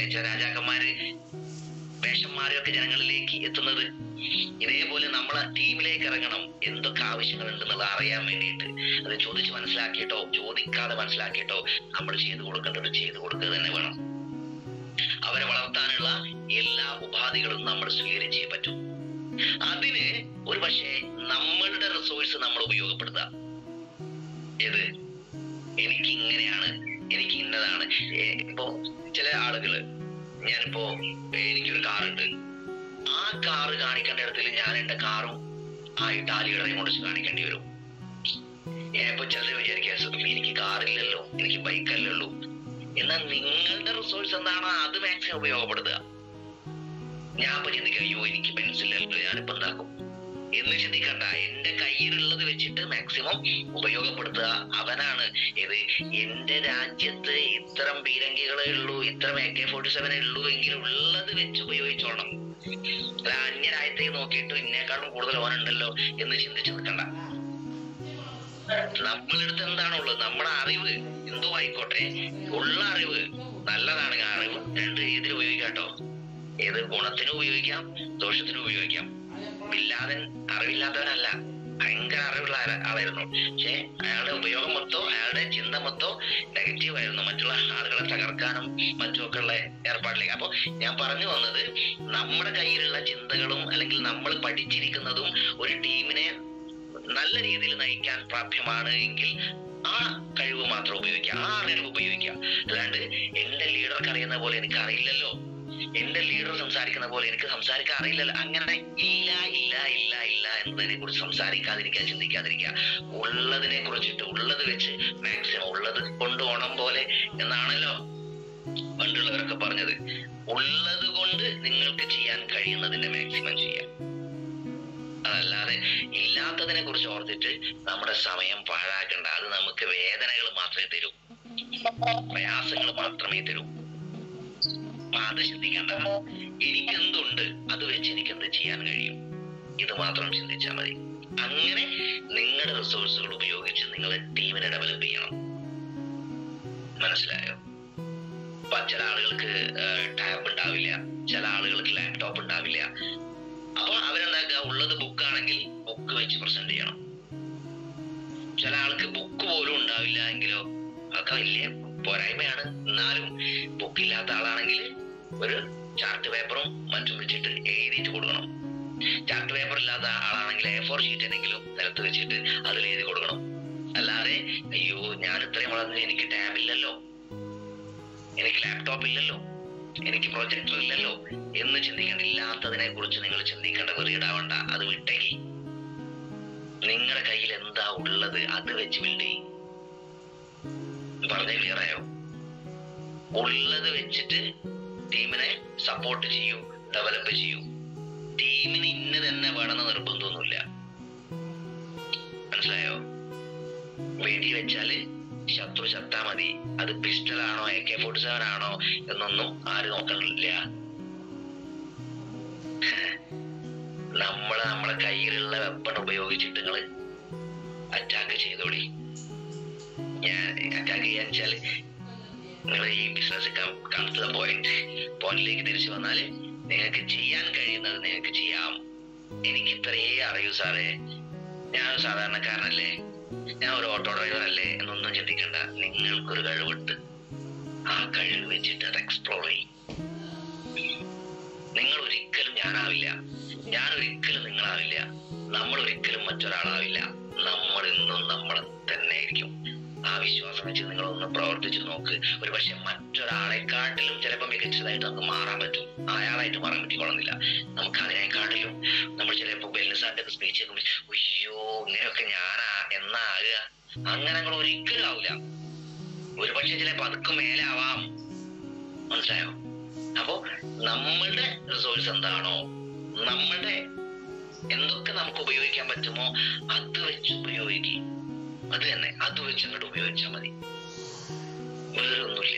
അതുകൊണ്ടല്ലേ ചില രാജാക്കന്മാര് വേഷം മാറിയൊക്കെ ജനങ്ങളിലേക്ക് എത്തുന്നത് ഇതേപോലെ നമ്മൾ ടീമിലേക്ക് ഇറങ്ങണം എന്തൊക്കെ ആവശ്യങ്ങളുണ്ടെന്നുള്ളത് അറിയാൻ വേണ്ടിയിട്ട് അത് ചോദിച്ച് മനസ്സിലാക്കിയിട്ടോ ചോദിക്കാതെ മനസ്സിലാക്കിയിട്ടോ നമ്മൾ ചെയ്തു കൊടുക്കേണ്ടത് ചെയ്തു കൊടുക്കുക തന്നെ വേണം അവരെ വളർത്താനുള്ള എല്ലാ ഉപാധികളും നമ്മൾ സ്വീകരിച്ചേ പറ്റൂ അതിന് ഒരു പക്ഷേ നമ്മളുടെ റിസോഴ്സ് നമ്മൾ ഉപയോഗപ്പെടുത്തുക ഏത് എനിക്ക് ഇങ്ങനെയാണ് എനിക്ക് ഇന്നതാണ് ഏ, ഇപ്പോ ചില ആളുകള് ഞാനിപ്പോ ഏ, എനിക്കൊരു കാറുണ്ട് ആ കാറ് കാണിക്കേണ്ട ഇടത്തിൽ ഞാൻ എന്റെ കാറും ആ ഇറ്റാലിയുടെ കൊണ്ട് കാണിക്കേണ്ടി വരും ഞാനിപ്പോ ചിലർ വിചാരിക്കുക എനിക്ക് കാറില്ലല്ലോ എനിക്ക് ബൈക്കല്ലേ ഉള്ളൂ എന്നാൽ നിങ്ങളുടെ റിസോഴ്സ് എന്താണോ അത് മാക്സിമം ഉപയോഗപ്പെടുത്തുക ഞാൻ ഇപ്പൊ ചിന്തിക്കുക അയ്യോ എനിക്ക് പെൻസിലല്ലോ ഞാനിപ്പോ എന്താക്കും എന്ന് ചിന്തിക്കണ്ട എന്റെ കയ്യിലുള്ളത് വെച്ചിട്ട് മാക്സിമം ഉപയോഗപ്പെടുത്തുക അവനാണ് ഇത് എന്റെ രാജ്യത്ത് ഇത്തരം പീരങ്കികളേ ഉള്ളൂ ഇത്തരം എ കെ ഫോർട്ടി സെവനേ ഉള്ളൂ എങ്കിൽ ഉള്ളത് വെച്ച് ഉപയോഗിച്ചോണം അല്ല അന്യരാജ്യത്തേക്ക് നോക്കിയിട്ട് ഇന്നേക്കാളും കൂടുതൽ ഓനുണ്ടല്ലോ എന്ന് ചിന്തിച്ച് നിൽക്കണ്ട നമ്മളെടുത്ത് എന്താണുള്ളത് നമ്മുടെ അറിവ് എന്തോ ആയിക്കോട്ടെ ഉള്ള അറിവ് നല്ലതാണ് ആ അറിവ് രണ്ട് രീതിയിൽ ഉപയോഗിക്കാട്ടോ ഏത് ഗുണത്തിനും ഉപയോഗിക്കാം ദോഷത്തിനും ഉപയോഗിക്കാം ബില്ലാതൻ അറിവില്ലാത്തവനല്ല ഭയങ്കര അറിവുള്ള ആള- ആളായിരുന്നു പക്ഷെ അയാളുടെ ഉപയോഗം മൊത്തം അയാളുടെ ചിന്ത മൊത്തം നെഗറ്റീവ് ആയിരുന്നു മറ്റുള്ള ആളുകളെ തകർക്കാനും മറ്റുമൊക്കെ ഉള്ള ഏർപ്പാടിലേക്ക് അപ്പൊ ഞാൻ പറഞ്ഞു വന്നത് നമ്മുടെ കയ്യിലുള്ള ചിന്തകളും അല്ലെങ്കിൽ നമ്മൾ പഠിച്ചിരിക്കുന്നതും ഒരു ടീമിനെ നല്ല രീതിയിൽ നയിക്കാൻ പ്രാപ്യമാണ് എങ്കിൽ ആ കഴിവ് മാത്രം ഉപയോഗിക്കുക ആ അറിവ് ഉപയോഗിക്കുക അല്ലാണ്ട് എന്റെ ലീഡർക്ക് അറിയുന്ന പോലെ എനിക്ക് അറിയില്ലല്ലോ എന്റെ ലീഡർ സംസാരിക്കുന്ന പോലെ എനിക്ക് സംസാരിക്കാൻ അറിയില്ലല്ലോ അങ്ങനെ ഇല്ല ഇല്ല ഇല്ല ഇല്ല എന്നതിനെ കുറിച്ച് സംസാരിക്കാതിരിക്കുക ചിന്തിക്കാതിരിക്കുക ഉള്ളതിനെ കുറിച്ചിട്ട് ഉള്ളത് വെച്ച് മാക്സിമം ഉള്ളത് കൊണ്ട് ഓണം പോലെ എന്നാണല്ലോ പണ്ടുള്ളവരൊക്കെ പറഞ്ഞത് ഉള്ളത് കൊണ്ട് നിങ്ങൾക്ക് ചെയ്യാൻ കഴിയുന്നതിന്റെ മാക്സിമം ചെയ്യാം അതല്ലാതെ ഇല്ലാത്തതിനെ കുറിച്ച് ഓർത്തിട്ട് നമ്മുടെ സമയം പാഴാക്കണ്ട അത് നമുക്ക് വേദനകൾ മാത്രമേ തരൂ പ്രയാസങ്ങൾ മാത്രമേ തരൂ അപ്പൊ അത് ചിന്തിക്കണ്ട എനിക്ക് എന്തുണ്ട് അത് വെച്ച് എനിക്ക് എന്ത് ചെയ്യാൻ കഴിയും ഇത് മാത്രം ചിന്തിച്ചാൽ മതി അങ്ങനെ നിങ്ങളുടെ റിസോഴ്സുകൾ ഉപയോഗിച്ച് നിങ്ങളെ ടീമിനെ ഡെവലപ്പ് ചെയ്യണം മനസ്സിലായോ അപ്പൊ ചില ആളുകൾക്ക് ടാബ് ഉണ്ടാവില്ല ചില ആളുകൾക്ക് ലാപ്ടോപ്പ് ഉണ്ടാവില്ല അപ്പൊ അവരെന്താക്കുക ഉള്ളത് ബുക്കാണെങ്കിൽ ബുക്ക് വെച്ച് പ്രസന്റ് ചെയ്യണം ചില ആൾക്ക് ബുക്ക് പോലും ഉണ്ടാവില്ല എങ്കിലോ അതൊക്കെ വലിയ പോരായ്മയാണ് എന്നാലും ബുക്ക് ഇല്ലാത്ത ആളാണെങ്കിൽ ഒരു ചാർട്ട് പേപ്പറും മറ്റും വെച്ചിട്ട് എഴുതിയിട്ട് കൊടുക്കണം ചാർട്ട് പേപ്പർ ഇല്ലാത്ത ആളാണെങ്കിൽ എ ഫോർ ഷീറ്റ് എന്തെങ്കിലും നിലത്ത് വെച്ചിട്ട് അതിൽ എഴുതി കൊടുക്കണം അല്ലാതെ അയ്യോ ഞാൻ ഇത്രയും വളർന്നു എനിക്ക് ടാബ് ഇല്ലല്ലോ എനിക്ക് ലാപ്ടോപ്പ് ഇല്ലല്ലോ എനിക്ക് പ്രൊജക്ടർ ഇല്ലല്ലോ എന്ന് ചിന്തിക്കേണ്ട ഇല്ലാത്തതിനെ കുറിച്ച് നിങ്ങൾ ചിന്തിക്കേണ്ട വെറിയിടാവണ്ട അത് വിട്ടേക്ക് നിങ്ങളുടെ കയ്യിൽ എന്താ ഉള്ളത് അത് വെച്ച് ബിൽഡ് ചെയ്യും പറഞ്ഞ ക്ലിയർ ആയോ ഉള്ളത് വെച്ചിട്ട് ടീമിനെ സപ്പോർട്ട് ചെയ്യൂ ഡെവലപ്പ് ചെയ്യൂ ടീമിന് ഇന്ന് തന്നെ വേണമെന്ന് നിർബന്ധമൊന്നുമില്ല മനസ്സിലായോ വെടി വെച്ചാല് ശത്രു ചത്താ മതി അത് പിസ്റ്റൾ ആണോ എ കെ ഫോർട്ടി സെവൻ ആണോ എന്നൊന്നും ആരും നോക്കണില്ല നമ്മള് നമ്മളെ കയ്യിലുള്ള വെപ്പൺ ഉപയോഗിച്ചിട്ട് നിങ്ങള് അറ്റാക്ക് ചെയ്തോളി ഞാൻ അറ്റാക്ക് ചെയ്യാൻ വെച്ചാല് നിങ്ങൾ ഈ ബിസിനസ് കണത്തുന്ന പോയിന്റ് പോയിന്റിലേക്ക് തിരിച്ചു വന്നാല് നിങ്ങൾക്ക് ചെയ്യാൻ കഴിയുന്നത് നിങ്ങൾക്ക് ചെയ്യാം എനിക്ക് ഇത്രയേ അറിയൂ സാറേ ഞാൻ ഒരു സാധാരണക്കാരനല്ലേ ഞാൻ ഒരു ഓട്ടോ ഡ്രൈവർ അല്ലേ എന്നൊന്നും ചിന്തിക്കണ്ട നിങ്ങൾക്കൊരു കഴിവുണ്ട് ആ കഴിവ് വെച്ചിട്ട് അത് എക്സ്പ്ലോർ ചെയ്യും നിങ്ങൾ ഒരിക്കലും ഞാനാവില്ല ഞാൻ ഒരിക്കലും നിങ്ങളാവില്ല നമ്മൾ ഒരിക്കലും മറ്റൊരാളാവില്ല നമ്മൾ ഇന്നും നമ്മൾ തന്നെ ആയിരിക്കും ആ വിശ്വാസം വെച്ച് നിങ്ങൾ ഒന്ന് പ്രവർത്തിച്ചു നോക്ക് ഒരു പക്ഷെ മറ്റൊരാളെക്കാട്ടിലും ചിലപ്പോൾ മികച്ചതായിട്ട് നമുക്ക് മാറാൻ പറ്റും അയാളായിട്ട് മാറാൻ പറ്റിക്കോളുന്നില്ല നമുക്ക് അതിനെക്കാട്ടിലും നമ്മൾ ചിലപ്പോൾ വെല്ലുസാന്റെ സ്പീച്ച് കേൾക്കുമ്പോൾ അയ്യോ ഇങ്ങനെയൊക്കെ ഞാനാ എന്നാ ആകുക അങ്ങനെ നിങ്ങൾ ഒരിക്കലും ആവില്ല ഒരു പക്ഷെ ചിലപ്പോൾ അതൊക്കെ മേലെ ആവാം മനസ്സിലായോ അപ്പോ നമ്മളുടെ റിസോഴ്സ് എന്താണോ നമ്മളുടെ എന്തൊക്കെ നമുക്ക് ഉപയോഗിക്കാൻ പറ്റുമോ അത് വെച്ച് ഉപയോഗിക്കും അത് തന്നെ അത് വെച്ച് അങ്ങോട്ട് ഉപയോഗിച്ചാൽ മതി വേറെ ഒന്നുമില്ല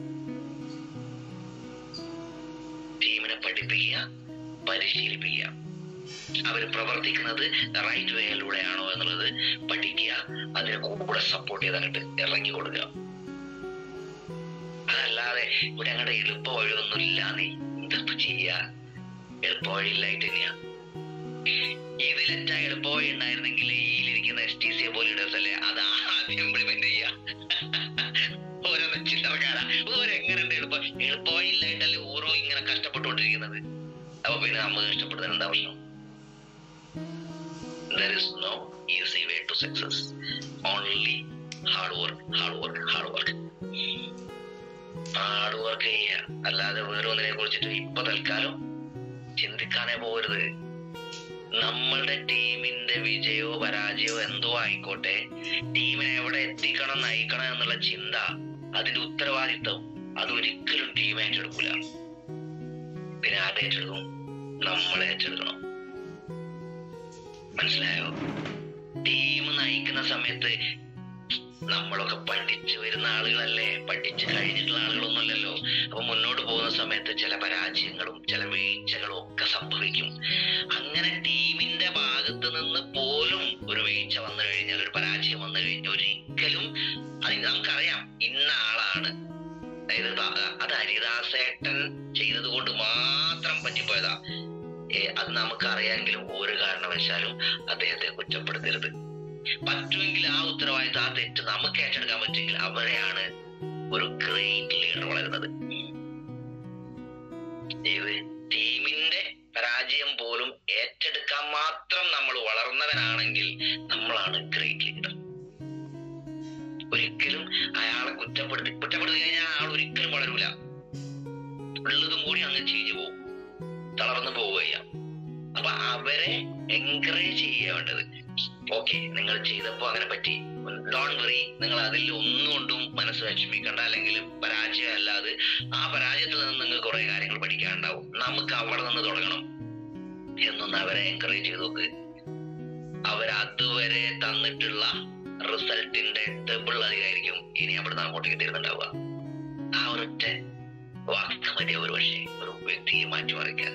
ടീമിനെ പഠിപ്പിക്കുക പരിശീലിപ്പിക്കുക അവർ പ്രവർത്തിക്കുന്നത് റൈറ്റ് വേയിലൂടെയാണോ എന്നുള്ളത് പഠിക്കുക അതിനെ കൂടെ സപ്പോർട്ട് ചെയ്ത് അങ്ങോട്ട് ഇറങ്ങി കൊടുക്കുക അതല്ലാതെ ഇവിടെ അങ്ങടെ എളുപ്പ വഴിയൊന്നും ഇല്ലാന്നേ എന്താ ചെയ്യാ എളുപ്പ വഴി ഇല്ലായിട്ട് തന്നെയാ ഇതിലെറ്റാ എളുപ്പ വഴി ഉണ്ടായിരുന്നെങ്കിൽ ഈയിലിരിക്കുന്ന എസ് ടി സിയെ പോലെ ഇടസല്ലേ അത് ആദ്യം ഇംപ്ലിമെന്റ് ചെയ്യാ ഓരോ ചിന്തക്കാരാ ഓരെങ്ങനെയുണ്ട് എളുപ്പ എളുപ്പ വഴി ഇല്ലായിട്ടല്ലേ ഓരോ ഇങ്ങനെ കഷ്ടപ്പെട്ടുകൊണ്ടിരിക്കുന്നത് അപ്പൊ പിന്നെ നമ്മൾ കഷ്ടപ്പെടുന്നതിന് എന്താ പ്രശ്നം there is no easy way to success only hard work hard work hard work hard work ചെയ്യുക അല്ലാതെ വേറെ ഒന്നിനെ കുറിച്ചിട്ട് ഇപ്പൊ തൽക്കാലം ചിന്തിക്കാനേ പോകരുത് നമ്മളുടെ ടീമിന്റെ വിജയമോ പരാജയമോ എന്തോ ആയിക്കോട്ടെ ടീമിനെ എവിടെ എത്തിക്കണം നയിക്കണം എന്നുള്ള ചിന്ത അതിന്റെ ഉത്തരവാദിത്വം അത് ഒരിക്കലും ടീം ഏറ്റെടുക്കൂല പിന്നെ ആരെ ഏറ്റെടുക്കും നമ്മളെ ഏറ്റെടുക്കണം മനസ്സിലായോ ടീം നയിക്കുന്ന സമയത്ത് നമ്മളൊക്കെ പഠിച്ചു വരുന്ന ആളുകളല്ലേ പഠിച്ചു കഴിഞ്ഞിട്ടുള്ള ആളുകളൊന്നുമല്ലല്ലോ അപ്പൊ മുന്നോട്ട് പോകുന്ന സമയത്ത് ചില പരാജയങ്ങളും ചില വീഴ്ചകളും ഒക്കെ സംഭവിക്കും അങ്ങനെ ടീമിന്റെ ഭാഗത്ത് നിന്ന് പോലും ഒരു വീഴ്ച വന്നു കഴിഞ്ഞാൽ ഒരു പരാജയം വന്നു കഴിഞ്ഞാൽ ഒരിക്കലും അത് നമുക്കറിയാം ഇന്ന ആളാണ് അതായത് ദാ- അത് ഹരിദാസേട്ടൻ ചെയ്തത് കൊണ്ട് മാത്രം പറ്റിപ്പോയതാ ഏ, അത് നമുക്കറിയാമെങ്കിലും ഒരു കാരണവശാലും അദ്ദേഹത്തെ കുറ്റപ്പെടുത്തരുത് പറ്റുമെങ്കിൽ ആ ഉത്തരവാദിത്വം ആ തെറ്റ് നമുക്ക് ഏറ്റെടുക്കാൻ പറ്റുമെങ്കിൽ അവരെയാണ് ഒരു ഗ്രേറ്റ് ലീഡർ വളരുന്നത് ഏത് ടീമിന്റെ പരാജയം പോലും ഏറ്റെടുക്കാൻ മാത്രം നമ്മൾ വളർന്നവനാണെങ്കിൽ നമ്മളാണ് ഗ്രേറ്റ് ലീഡർ ഒരിക്കലും അയാളെ കുറ്റപ്പെടുത്തി കുറ്റപ്പെടുത്തി കഴിഞ്ഞാൽ അയാൾ ഒരിക്കലും വളരൂല ഉള്ളതും കൂടി അങ്ങ് ചീഞ്ഞു പോകും തളർന്നു പോവുകയ്യ അപ്പൊ അവരെ എൻകറേജ് ചെയ്യുക വേണ്ടത് ഓക്കെ നിങ്ങൾ ചെയ്തപ്പോ അങ്ങനെ പറ്റി ഡോൺ വെറി നിങ്ങൾ അതിൽ ഒന്നുകൊണ്ടും മനസ്സ് വിഷമിക്കണ്ട അല്ലെങ്കിൽ പരാജയം അല്ലാതെ ആ പരാജയത്തിൽ നിന്ന് നിങ്ങൾ കുറെ കാര്യങ്ങൾ പഠിക്കാനുണ്ടാവും നമുക്ക് അവിടെ നിന്ന് തുടങ്ങണം എന്നൊന്ന് അവരെ എൻകറേജ് ചെയ്ത് നോക്ക് അവർ അതുവരെ തന്നിട്ടുള്ള റിസൾട്ടിന്റെ ഡബിൾ അധികമായിരിക്കും ഇനി അവിടുന്ന് അങ്ങോട്ടേക്ക് തരുന്നുണ്ടാവുക ആ ഒരൊറ്റ വാക്ക് മതി ഒരു പക്ഷേ ഒരു വ്യക്തിയെ മാറ്റിമറിക്കാൻ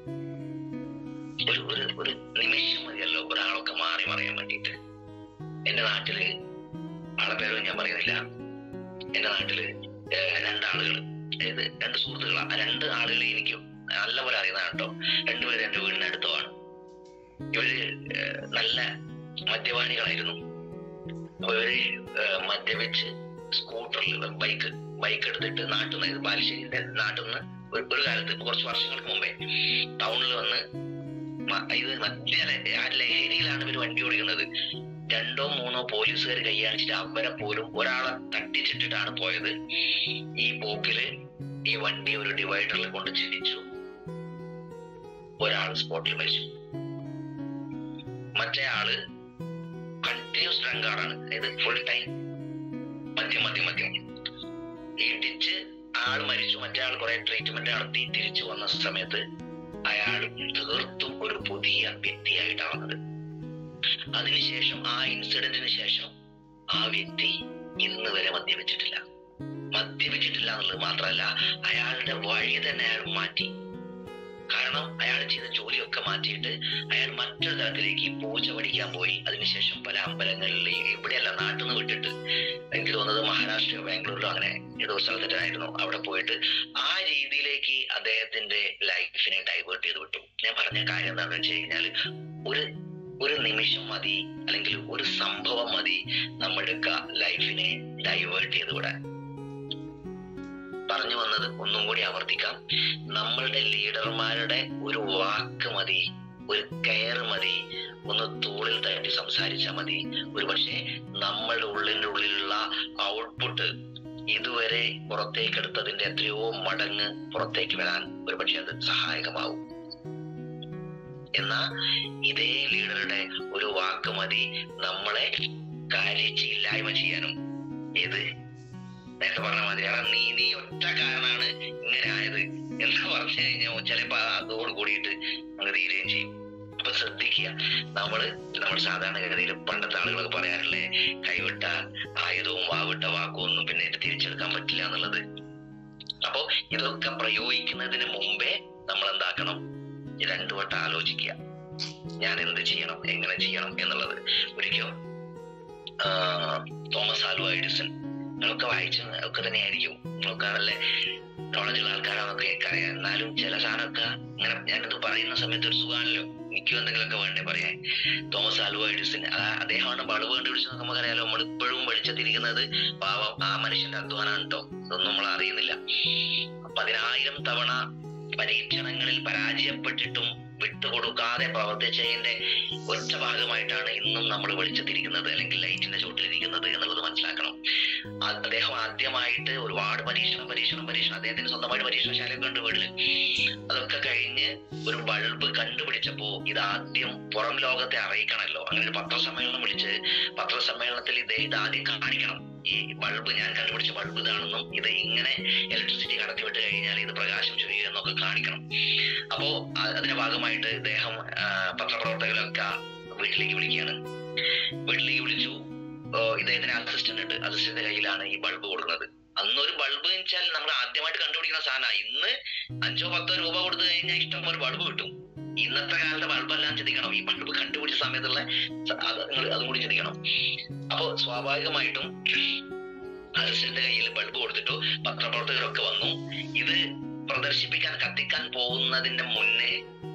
ഒരു ഒരു ഒരു നിമിഷം മതിയല്ലോ ഒരാളൊക്കെ മാറി മറിയാൻ വേണ്ടിയിട്ട് എന്റെ നാട്ടില് ആളെ പേരൊന്നും ഞാൻ പറയുന്നില്ല എന്റെ നാട്ടില് ഏഹ്, രണ്ടാളുകൾ അതായത് രണ്ട് സുഹൃത്തുക്കളാ ആ രണ്ട് ആളുകൾ എനിക്ക് നല്ലപോലെ അറിയുന്നതാണ് കേട്ടോ രണ്ടുപേരും എന്റെ വീടിന് അടുത്തുമാണ് ഇവര് ഏഹ്, നല്ല മദ്യപാനികളായിരുന്നു അപ്പൊ ഇവര് ഏഹ്, മദ്യപിച്ച് സ്കൂട്ടറിൽ ബൈക്ക് ബൈക്ക് എടുത്തിട്ട് നാട്ടിൽ നിന്ന് ഇത് ബാലുശ്ശേരിന്റെ നാട്ടിൽ നിന്ന് ഒരു ഒരു കാലത്ത് ഇപ്പൊ കുറച്ച് വർഷങ്ങൾക്ക് മുമ്പേ ടൗണിൽ വന്ന് മ- ഇത് മദ്യ ല- ആ ലഹരിയിലാണ് ഇവർ വണ്ടി ഓടിക്കുന്നത് രണ്ടോ മൂന്നോ പോലീസുകാർ കൈയാണിച്ചിട്ട് അവരെ പോലും ഒരാളെ തട്ടിച്ചിട്ടിട്ടാണ് പോയത് ഈ പോക്കില് ഈ വണ്ടി ഒരു ഡിവൈഡറിൽ കൊണ്ട് ചിരിച്ചു ഒരാൾ സ്പോട്ടിൽ മരിച്ചു മറ്റേ ആള് കണ്ടിന്യൂസ് ഡ്രങ്കാറാണ് അതായത് ഫുൾ ടൈം മദ്യം മദ്യം മദ്യം ഇടിച്ച് ആൾ മരിച്ചു മറ്റേ ആൾ കുറെ ട്രീറ്റ്മെന്റ് നടത്തി തിരിച്ചു വന്ന സമയത്ത് അയാൾ തീർത്തും ഒരു പുതിയ വ്യക്തിയായിട്ടാണ് വന്നത് അതിനുശേഷം ആ ഇൻസിഡന്റിന് ശേഷം ആ വ്യക്തി ഇന്ന് വരെ മദ്യപിച്ചിട്ടില്ല മദ്യപിച്ചിട്ടില്ല എന്നുള്ളത് മാത്രമല്ല അയാളുടെ വഴി തന്നെ അയാൾ മാറ്റി കാരണം അയാൾ ചെയ്ത ജോലിയൊക്കെ മാറ്റിയിട്ട് അയാൾ മറ്റൊരു തലത്തിലേക്ക് പൂജ പഠിക്കാൻ പോയി അതിനുശേഷം പല അമ്പലങ്ങളിൽ ഇവിടെയല്ല നാട്ടിൽ നിന്ന് വിട്ടിട്ട് എനിക്ക് തോന്നുന്നത് മഹാരാഷ്ട്രയോ ബാംഗ്ലൂരിലോ അങ്ങനെ ഏതോ സ്ഥലത്തിട്ടായിരുന്നു അവിടെ പോയിട്ട് ആ രീതിയിലേക്ക് അദ്ദേഹത്തിന്റെ ലൈഫിനെ ഡൈവേർട്ട് ചെയ്ത് വിട്ടു ഞാൻ പറഞ്ഞ കാര്യം എന്താണെന്ന് വെച്ച് കഴിഞ്ഞാൽ ഒരു ഒരു നിമിഷം മതി അല്ലെങ്കിൽ ഒരു സംഭവം മതി നമ്മുടെ ലൈഫിനെ ഡൈവേർട്ട് ചെയ്ത് വിടാൻ പറഞ്ഞു വന്നത് ഒന്നും കൂടി ആവർത്തിക്കാം നമ്മളുടെ ലീഡർമാരുടെ ഒരു വാക്ക് മതി ഒരു കെയർ മതി ഒന്ന് തൂളിൽ തട്ടി സംസാരിച്ചാൽ മതി ഒരു പക്ഷേ നമ്മളുടെ ഉള്ളിന്റെ ഉള്ളിലുള്ള ഔട്ട്പുട്ട് ഇതുവരെ പുറത്തേക്ക് എടുത്തതിന്റെ എത്രയോ മടങ്ങ് പുറത്തേക്ക് വരാൻ ഒരു പക്ഷെ അത് സഹായകമാവും എന്നാ ഇതേ ലീഡറുടെ ഒരു വാക്ക് മതി നമ്മളെ കാര്യച്ച് ഇല്ലായ്മ ചെയ്യാനും ഏത് നേരത്തെ പറഞ്ഞ മതി കാരണം നീ നീ ഒറ്റ കാരണമാണ് ഇങ്ങനെ ആയത് എന്ന് പറഞ്ഞു കഴിഞ്ഞാൽ ചിലപ്പോ അതോട് കൂടിയിട്ട് അങ്ങ് തീരുകയും ചെയ്യും അപ്പൊ ശ്രദ്ധിക്കുക നമ്മള് നമ്മൾ സാധാരണഗതിയിൽ പണ്ടത്തെ ആളുകളൊക്കെ പറയാറില്ലേ കൈവിട്ട ആയുധവും വാവിട്ട വാക്കും ഒന്നും പിന്നെ ഇത് തിരിച്ചെടുക്കാൻ പറ്റില്ല എന്നുള്ളത് അപ്പോ ഇതൊക്കെ പ്രയോഗിക്കുന്നതിന് മുമ്പേ നമ്മൾ എന്താക്കണം രണ്ടു വട്ടം ആലോചിക്കുക ഞാൻ എന്ത് ചെയ്യണം എങ്ങനെ ചെയ്യണം എന്നുള്ളത് ഒരിക്കലും തോമസ് ആൽവ എഡിസൺ നിങ്ങളൊക്കെ വായിച്ച ഒക്കെ തന്നെയായിരിക്കും നിങ്ങൾക്കാണല്ലേ നോളജുള്ള ആൾക്കാരാന്നൊക്കെ എനിക്കറിയാം എന്നാലും ചില സാധനമൊക്കെ ഇങ്ങനെ ഞാനിത് പറയുന്ന സമയത്ത് ഒരു സുഖമാണല്ലോ എനിക്കും എന്തെങ്കിലുമൊക്കെ വേണ്ടേ പറയാൻ തോമസ് ആൽവ എഡിസൺ ആ അദ്ദേഹമാണ് ബൾബ് കണ്ടുപിടിച്ചത് നമുക്കറിയാലോ നമ്മൾ ഇപ്പോഴും വെളിച്ചത്തിരിക്കുന്നത് പാവം ആ മനുഷ്യന്റെ അധ്വാനാണ് കേട്ടോ ഇതൊന്നും നമ്മൾ അറിയുന്നില്ല പതിനായിരം തവണ പരീക്ഷണങ്ങളിൽ പരാജയപ്പെട്ടിട്ടും വിട്ടുകൊടുക്കാതെ പ്രവർത്തിച്ചതിന്റെ ഒറ്റ ഭാഗമായിട്ടാണ് ഇന്നും നമ്മൾ വെളിച്ചത്തിരിക്കുന്നത് അല്ലെങ്കിൽ ലൈറ്റിന്റെ ചോട്ടിലിരിക്കുന്നത് എന്നുള്ളത് മനസ്സിലാക്കണം ആ- അദ്ദേഹം ആദ്യമായിട്ട് ഒരുപാട് പരീക്ഷണം പരീക്ഷണം പരീക്ഷണം അദ്ദേഹത്തിന് സ്വന്തമായിട്ട് പരീക്ഷണശാലയൊക്കെ ഉണ്ട് വീട്ടില് അതൊക്കെ കഴിഞ്ഞ് ഒരു ബൾബ് കണ്ടുപിടിച്ചപ്പോ ഇത് ആദ്യം പുറം ലോകത്തെ അറിയിക്കണമല്ലോ അങ്ങനെ ഒരു പത്രസമ്മേളനം വിളിച്ച് പത്രസമ്മേളനത്തിൽ ഇത് ഇത് ആദ്യം കാണിക്കണം ഈ ബൾബ് ഞാൻ കണ്ടുപിടിച്ച ബൾബ് ഇതാണെന്നും ഇത് ഇങ്ങനെ ഇലക്ട്രിസിറ്റി കടത്തിവിട്ട് കഴിഞ്ഞാൽ ഇത് പ്രകാശം ചൊരിയുക എന്നൊക്കെ കാണിക്കണം അപ്പോ അ- അതിന്റെ ഭാഗമായിട്ട് ഇദ്ദേഹം ആ, പത്രപ്രവർത്തകരൊക്കെ വീട്ടിലേക്ക് വിളിക്കുകയാണ് വീട്ടിലേക്ക് വിളിച്ചു ഓ, ഇദ്ദേഹത്തിന് അസിസ്റ്റന്റ് ഉണ്ട് അസിസ്റ്റന്റ് കയ്യിലാണ് ഈ ബൾബ് കൊടുക്കുന്നത് അന്നൊരു ബൾബ് എന്ന് വെച്ചാൽ നമ്മൾ ആദ്യമായിട്ട് കണ്ടുപിടിക്കുന്ന സാധനമാണ് ഇന്ന് അഞ്ചോ പത്തോ രൂപ കൊടുത്തു കഴിഞ്ഞാൽ ഇഷ്ടം ഒരു ബൾബ് കിട്ടും ഇന്നത്തെ കാലത്തെ ബൾബെല്ലാം ചിന്തിക്കണം ഈ ബൾബ് കണ്ടുപിടിച്ച സമയത്തുള്ള സ- അത് നിങ്ങൾ അതും കൂടി ചിന്തിക്കണം അപ്പോ സ്വാഭാവികമായിട്ടും അസിസ്റ്റന്റ് കയ്യിൽ ബൾബ് കൊടുത്തിട്ടു പത്രപ്രവർത്തകരൊക്കെ വന്നു ഇത് പ്രദർശിപ്പിക്കാൻ കത്തിക്കാൻ പോകുന്നതിന്റെ മുന്നേ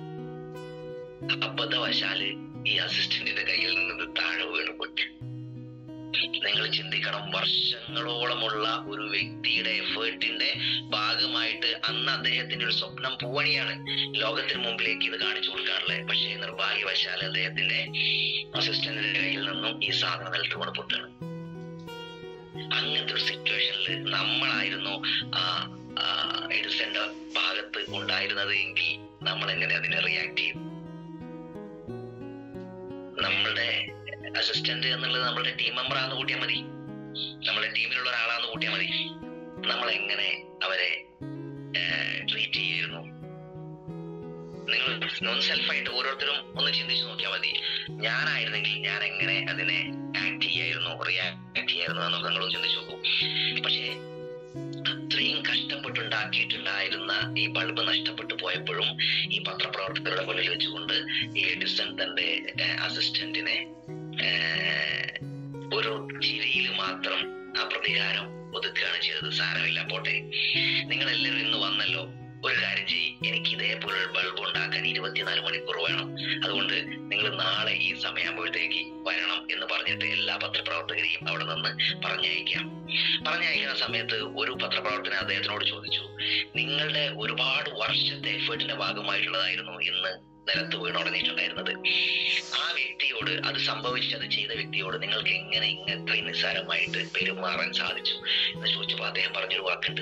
അബദ്ധവശാല് ഈ അസിസ്റ്റന്റിന്റെ കയ്യിൽ നിന്ന് ഇത് താഴെ വീണ് പൊട്ടി നിങ്ങൾ ചിന്തിക്കണം വർഷങ്ങളോളമുള്ള ഒരു വ്യക്തിയുടെ എഫേർട്ടിന്റെ ഭാഗമായിട്ട് അന്ന് അദ്ദേഹത്തിന്റെ ഒരു സ്വപ്നം പൂവണിയാണ് ലോകത്തിന് മുമ്പിലേക്ക് ഇത് കാണിച്ചു കൊടുക്കാറുള്ളത് പക്ഷേ നിർഭാഗ്യവശാൽ അദ്ദേഹത്തിന്റെ അസിസ്റ്റന്റിന്റെ കയ്യിൽ നിന്നും ഈ സാധനം നിലത്ത് കൊണ്ട് പൊട്ടാണ് അങ്ങനത്തെ ഒരു സിറ്റുവേഷനിൽ നമ്മളായിരുന്നു ആ ആ, എഡിസന്റെ ഭാഗത്ത് ഉണ്ടായിരുന്നത് എങ്കിൽ നമ്മൾ എങ്ങനെ അതിനെ റിയാക്ട് ചെയ്യും നമ്മളുടെ അസിസ്റ്റന്റ് എന്നുള്ളത് നമ്മളുടെ ടീം മെമ്പർ ആണെന്ന് കൂട്ടിയാൽ മതി നമ്മുടെ ടീമിലുള്ള ഒരാളാന്ന് കൂട്ടിയാൽ മതി നമ്മൾ എങ്ങനെ അവരെ ട്രീറ്റ് ചെയ്യായിരുന്നു നിങ്ങൾ നോൺ സെൽഫായിട്ട് ഓരോരുത്തരും ഒന്ന് ചിന്തിച്ചു നോക്കിയാൽ മതി ഞാനായിരുന്നെങ്കിൽ ഞാൻ എങ്ങനെ അതിനെ ആക്ട് ചെയ്യായിരുന്നു റിയാക്ട് ചെയ്യായിരുന്നു എന്നൊക്കെ നിങ്ങളും ചിന്തിച്ചു നോക്കൂ പക്ഷേ അത്രയും കഷ്ടപ്പെട്ടുണ്ടാക്കിയിട്ടുണ്ടായിരുന്ന ഈ ബൾബ് നഷ്ടപ്പെട്ടു പോയപ്പോഴും ഈ പത്രപ്രവർത്തകരുടെ മുന്നിൽ വെച്ചുകൊണ്ട് ഈ എഡിസൺ തന്റെ അസിസ്റ്റന്റിനെ ഒരു ചിരിയിൽ മാത്രം ആ പ്രതികാരം ഒതുക്കുകയാണ് ചെയ്തത് സാരമില്ല പോട്ടെ നിങ്ങൾ എല്ലാവരും ഇന്ന് വന്നല്ലോ ഒരു കാര്യം ചെയ്യ് എനിക്ക് ഇതേപോലെ ഒരു ബൾബ് ഉണ്ടാക്കാൻ ഇരുപത്തിനാല് മണിക്കൂർ വേണം അതുകൊണ്ട് നിങ്ങൾ നാളെ ഈ സമയമാകുമ്പോഴത്തേക്ക് വരണം എന്ന് പറഞ്ഞിട്ട് എല്ലാ പത്രപ്രവർത്തകരെയും അവിടെ നിന്ന് പറഞ്ഞയക്കാം പറഞ്ഞയക്കുന്ന സമയത്ത് ഒരു പത്രപ്രവർത്തകൻ അദ്ദേഹത്തിനോട് ചോദിച്ചു നിങ്ങളുടെ ഒരുപാട് വർഷത്തെ എഫേർട്ടിന്റെ ഭാഗമായിട്ടുള്ളതായിരുന്നു ഇന്ന് നിലത്ത് വീണുടങ്ങിയിട്ടുണ്ടായിരുന്നത് ആ വ്യക്തിയോട് അത് സംഭവിച്ചത് ചെയ്ത വ്യക്തിയോട് നിങ്ങൾക്ക് എങ്ങനെ ഇങ്ങനത്തെ നിസ്സാരമായിട്ട് പെരുമാറാൻ സാധിച്ചു എന്ന് ചോദിച്ചപ്പോൾ അദ്ദേഹം പറഞ്ഞൊരു വാക്കുണ്ട്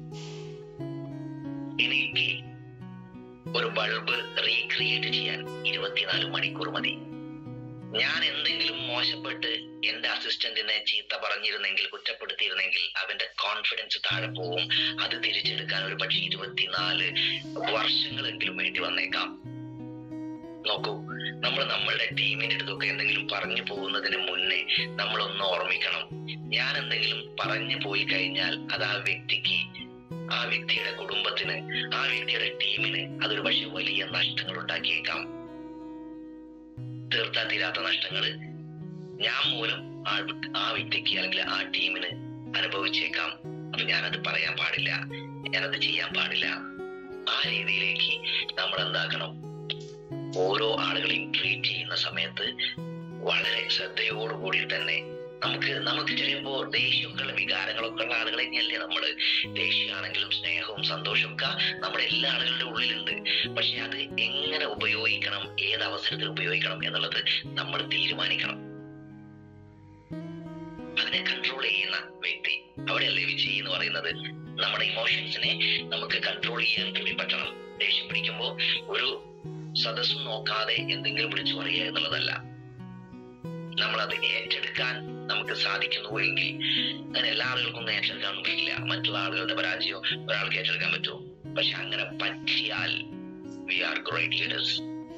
എനിക്ക് ഒരു ബൾബ് റീക്രിയേറ്റ് ചെയ്യാൻ ഇരുപത്തിനാല് മണിക്കൂർ മതി ഞാൻ എന്തെങ്കിലും മോശപ്പെട്ട് എന്റെ അസിസ്റ്റന്റിനെ ചീത്ത പറഞ്ഞിരുന്നെങ്കിൽ കുറ്റപ്പെടുത്തിയിരുന്നെങ്കിൽ അവന്റെ കോൺഫിഡൻസ് താഴെ പോവും അത് തിരിച്ചെടുക്കാൻ ഒരു പക്ഷെ ഇരുപത്തിനാല് വർഷങ്ങളെങ്കിലും വേണ്ടി വന്നേക്കാം നോക്കൂ നമ്മൾ നമ്മളുടെ ടീമിന്റെ അടുത്തൊക്കെ എന്തെങ്കിലും പറഞ്ഞു പോകുന്നതിന് മുന്നേ നമ്മളൊന്ന് ഓർമ്മിക്കണം ഞാൻ എന്തെങ്കിലും പറഞ്ഞു പോയി കഴിഞ്ഞാൽ അത് ആ വ്യക്തിക്ക് ആ വ്യക്തിയുടെ കുടുംബത്തിന് ആ വ്യക്തിയുടെ ടീമിന് അതൊരു പക്ഷെ വലിയ നഷ്ടങ്ങൾ ഉണ്ടാക്കിയേക്കാം തീർത്താ തീരാത്ത നഷ്ടങ്ങൾ ഞാൻ മൂലം ആ വ്യ- ആ വ്യക്തിക്ക് അല്ലെങ്കിൽ ആ ടീമിന് അനുഭവിച്ചേക്കാം അപ്പൊ ഞാനത് പറയാൻ പാടില്ല ഞാനത് ചെയ്യാൻ പാടില്ല ആ രീതിയിലേക്ക് നമ്മൾ എന്താക്കണം ഓരോ ആളുകളെയും ട്രീറ്റ് ചെയ്യുന്ന സമയത്ത് വളരെ ശ്രദ്ധയോടുകൂടി തന്നെ നമുക്ക് നമുക്ക് ചിലപ്പോ ദേഷ്യമൊക്കെയുള്ള വികാരങ്ങളൊക്കെ ഉള്ള ആളുകൾ തന്നെയല്ലേ നമ്മള് ദേഷ്യമാണെങ്കിലും സ്നേഹവും സന്തോഷവും ഒക്കെ നമ്മുടെ എല്ലാ ആളുകളുടെ ഉള്ളിലുണ്ട് പക്ഷെ അത് എങ്ങനെ ഉപയോഗിക്കണം ഏത് അവസരത്തിൽ ഉപയോഗിക്കണം എന്നുള്ളത് നമ്മൾ തീരുമാനിക്കണം അതിനെ കൺട്രോൾ ചെയ്യുന്ന വ്യക്തി അവിടെയല്ലേ വിജയി എന്ന് പറയുന്നത് നമ്മുടെ ഇമോഷൻസിനെ നമുക്ക് കൺട്രോൾ ചെയ്യാൻ കൂടി പറ്റണം ദേഷ്യം പിടിക്കുമ്പോൾ ഒരു സദസ്സും നോക്കാതെ എന്തെങ്കിലും വിളിച്ചു പറയുക എന്നുള്ളതല്ല നമ്മൾ അത് ഏറ്റെടുക്കാൻ നമുക്ക് സാധിക്കുന്നു എങ്കിൽ അങ്ങനെ എല്ലാ ആളുകൾക്കും ഒന്നും ഏറ്റെടുക്കാൻ പറ്റില്ല മറ്റുള്ള ആളുകളുടെ പരാജയം ഒരാൾക്ക് ഏറ്റെടുക്കാൻ പറ്റുമോ പക്ഷെ അങ്ങനെ പറ്റിയാൽ വി ആർ ഗ്രേറ്റ് ലീഡേഴ്സ്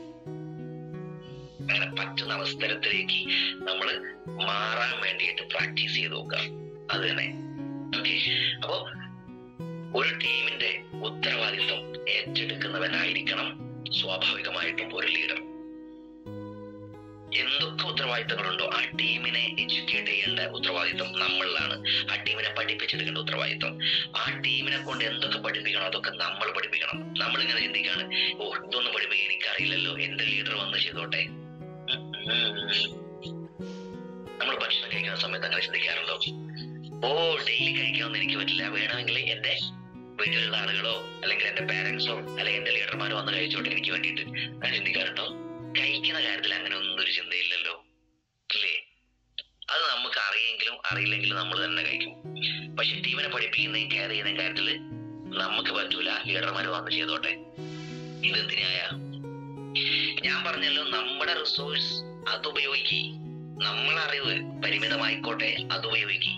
അങ്ങനെ പറ്റുന്ന അവസരത്തിലേക്ക് നമ്മൾ മാറാൻ വേണ്ടിയിട്ട് പ്രാക്ടീസ് ചെയ്ത് നോക്കുക അത് തന്നെ ഓക്കെ അപ്പോ ഒരു ടീമിന്റെ ഉത്തരവാദിത്വം ഏറ്റെടുക്കുന്നവനായിരിക്കണം സ്വാഭാവികമായിട്ടും ഒരു ലീഡർ എന്തൊക്കെ ഉത്തരവാദിത്തങ്ങളുണ്ടോ ആ ടീമിനെ എഡ്യൂക്കേറ്റ് ചെയ്യേണ്ട ഉത്തരവാദിത്വം നമ്മളിലാണ് ആ ടീമിനെ പഠിപ്പിച്ചെടുക്കേണ്ട ഉത്തരവാദിത്വം ആ ടീമിനെ ടീമിനെ കൊണ്ട് എന്തൊക്കെ പഠിപ്പിക്കണം അതൊക്കെ നമ്മൾ പഠിപ്പിക്കണം നമ്മൾ ഇങ്ങനെ ചിന്തിക്കാണ് ഓ ഇതൊന്നും പഠിപ്പിക്കാൻ എനിക്കറിയില്ലല്ലോ എന്റെ ലീഡർ വന്ന് ചെയ്തോട്ടെ ഉം, ഉം. നമ്മൾ ഭക്ഷണം കഴിക്കുന്ന സമയത്ത് അങ്ങനെ ചിന്തിക്കാറുണ്ടോ ഓ ഡെയിലി കഴിക്കാമെന്ന് എനിക്ക് പറ്റില്ല വേണമെങ്കിൽ എന്റെ വീട്ടിലുള്ള ആളുകളോ അല്ലെങ്കിൽ എന്റെ പാരന്റ്സോ അല്ലെങ്കിൽ എന്റെ ലീഡർമാരോ വന്ന് കഴിച്ചോട്ടെ എനിക്ക് വേണ്ടിയിട്ട് ഞാൻ ചിന്തിക്കാറുണ്ടോ കഴിക്കുന്ന കാര്യത്തിൽ അങ്ങനെ ഒന്നും ഒരു ചിന്തയില്ലല്ലോ ഇല്ലേ അത് നമുക്ക് അറിയെങ്കിലും അറിയില്ലെങ്കിലും നമ്മൾ തന്നെ കഴിക്കും പക്ഷെ ടീമിനെ പഠിപ്പിക്കുന്നതും കെയർ ചെയ്യുന്ന കാര്യത്തിൽ നമുക്ക് പറ്റൂല ലീഡർമാർ വന്ന് ചെയ്തോട്ടെ ഇതെന്തിനായ ഞാൻ പറഞ്ഞല്ലോ നമ്മുടെ റിസോഴ്സ് അത് ഉപയോഗിക്കി നമ്മളെ അറിവ് പരിമിതമായിക്കോട്ടെ അത് ഉപയോഗിക്കി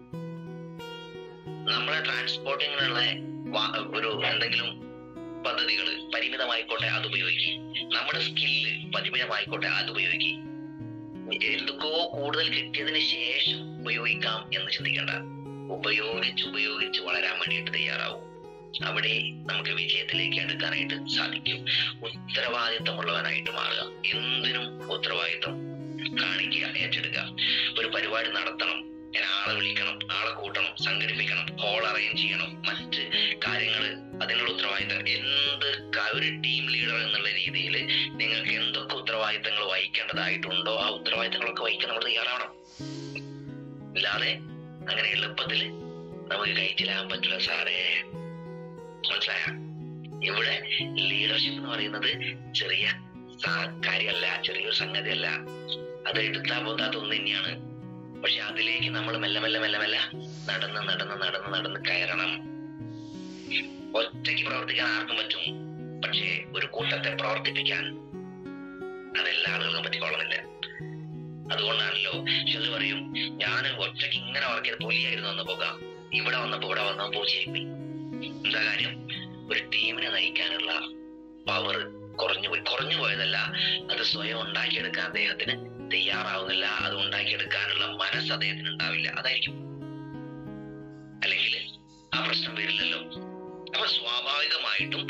നമ്മളെ ട്രാൻസ്പോർട്ടിങ്ങിനുള്ള വാ- ഒരു എന്തെങ്കിലും പദ്ധതികൾ പരിമിതമായിക്കോട്ടെ അത് ഉപയോഗിക്കി നമ്മുടെ സ്കില്ല് പരിമിതമായിക്കോട്ടെ അത് ഉപയോഗിക്കി എന്തൊക്കെയോ കൂടുതൽ കിട്ടിയതിന് ശേഷം ഉപയോഗിക്കാം എന്ന് ചിന്തിക്കണ്ട ഉപയോഗിച്ച് ഉപയോഗിച്ച് വളരാൻ വേണ്ടിയിട്ട് തയ്യാറാവും അവിടെ നമുക്ക് വിജയത്തിലേക്ക് അടുക്കാനായിട്ട് സാധിക്കും ഉത്തരവാദിത്തമുള്ളവനായിട്ട് മാറുക എന്തിനും ഉത്തരവാദിത്തം കാണിക്കുക ഏറ്റെടുക്കുക ഒരു പരിപാടി നടത്തണം ഞാൻ ആളെ വിളിക്കണം ആളെ കൂട്ടണം സംഘടിപ്പിക്കണം ഹോൾ അറേഞ്ച് ചെയ്യണം മറ്റ് കാര്യങ്ങൾ അതിനുള്ള ഉത്തരവാദിത്തം എന്ത് ക- ഒരു ടീം ലീഡർ എന്നുള്ള രീതിയിൽ നിങ്ങൾക്ക് എന്തൊക്കെ ഉത്തരവാദിത്തങ്ങൾ വഹിക്കേണ്ടതായിട്ടുണ്ടോ ആ ഉത്തരവാദിത്തങ്ങളൊക്കെ വഹിക്കാൻ നമ്മൾ തയ്യാറാവണം ഇല്ലാതെ അങ്ങനെ എളുപ്പത്തിൽ നമുക്ക് കയറ്റിലാകാൻ പറ്റില്ല സാറേ മനസ്സിലായ ഇവിടെ ലീഡർഷിപ്പ് എന്ന് പറയുന്നത് ചെറിയ സാ- കാര്യമല്ല ചെറിയൊരു സംഗതിയല്ല അത് എടുത്താ പോകാത്ത ഒന്ന് തന്നെയാണ് പക്ഷെ അതിലേക്ക് നമ്മൾ മെല്ലെ മെല്ലെ മെല്ലെ മെല്ലെ നടന്ന് നടന്ന് നടന്ന് നടന്ന് കയറണം ഒറ്റയ്ക്ക് പ്രവർത്തിക്കാൻ ആർക്കും പറ്റും പക്ഷേ ഒരു കൂട്ടത്തെ പ്രവർത്തിപ്പിക്കാൻ അതെല്ലാ ആളുകൾക്കും പറ്റിക്കൊള്ളുന്നില്ല അതുകൊണ്ടാണല്ലോ ചിലർ പറയും ഞാൻ ഒറ്റയ്ക്ക് ഇങ്ങനെ വർക്ക് ചെയ്ത് പുലിയായിരുന്നു വന്ന് പോകാം ഇവിടെ വന്നപ്പോ ഇവിടെ വന്നപ്പോ പൂച്ചയായിപ്പോയി എന്താ കാര്യം ഒരു ടീമിനെ നയിക്കാനുള്ള പവർ കുറഞ്ഞു പോയി കുറഞ്ഞു പോയതല്ല അത് സ്വയം ഉണ്ടാക്കിയെടുക്കാൻ അദ്ദേഹത്തിന് തയ്യാറാവുന്നില്ല അത് ഉണ്ടാക്കിയെടുക്കാനുള്ള മനസ്സ് അദ്ദേഹത്തിന് ഉണ്ടാവില്ല അതായിരിക്കും അല്ലെങ്കിൽ ആ പ്രശ്നം വരില്ലല്ലോ അപ്പൊ സ്വാഭാവികമായിട്ടും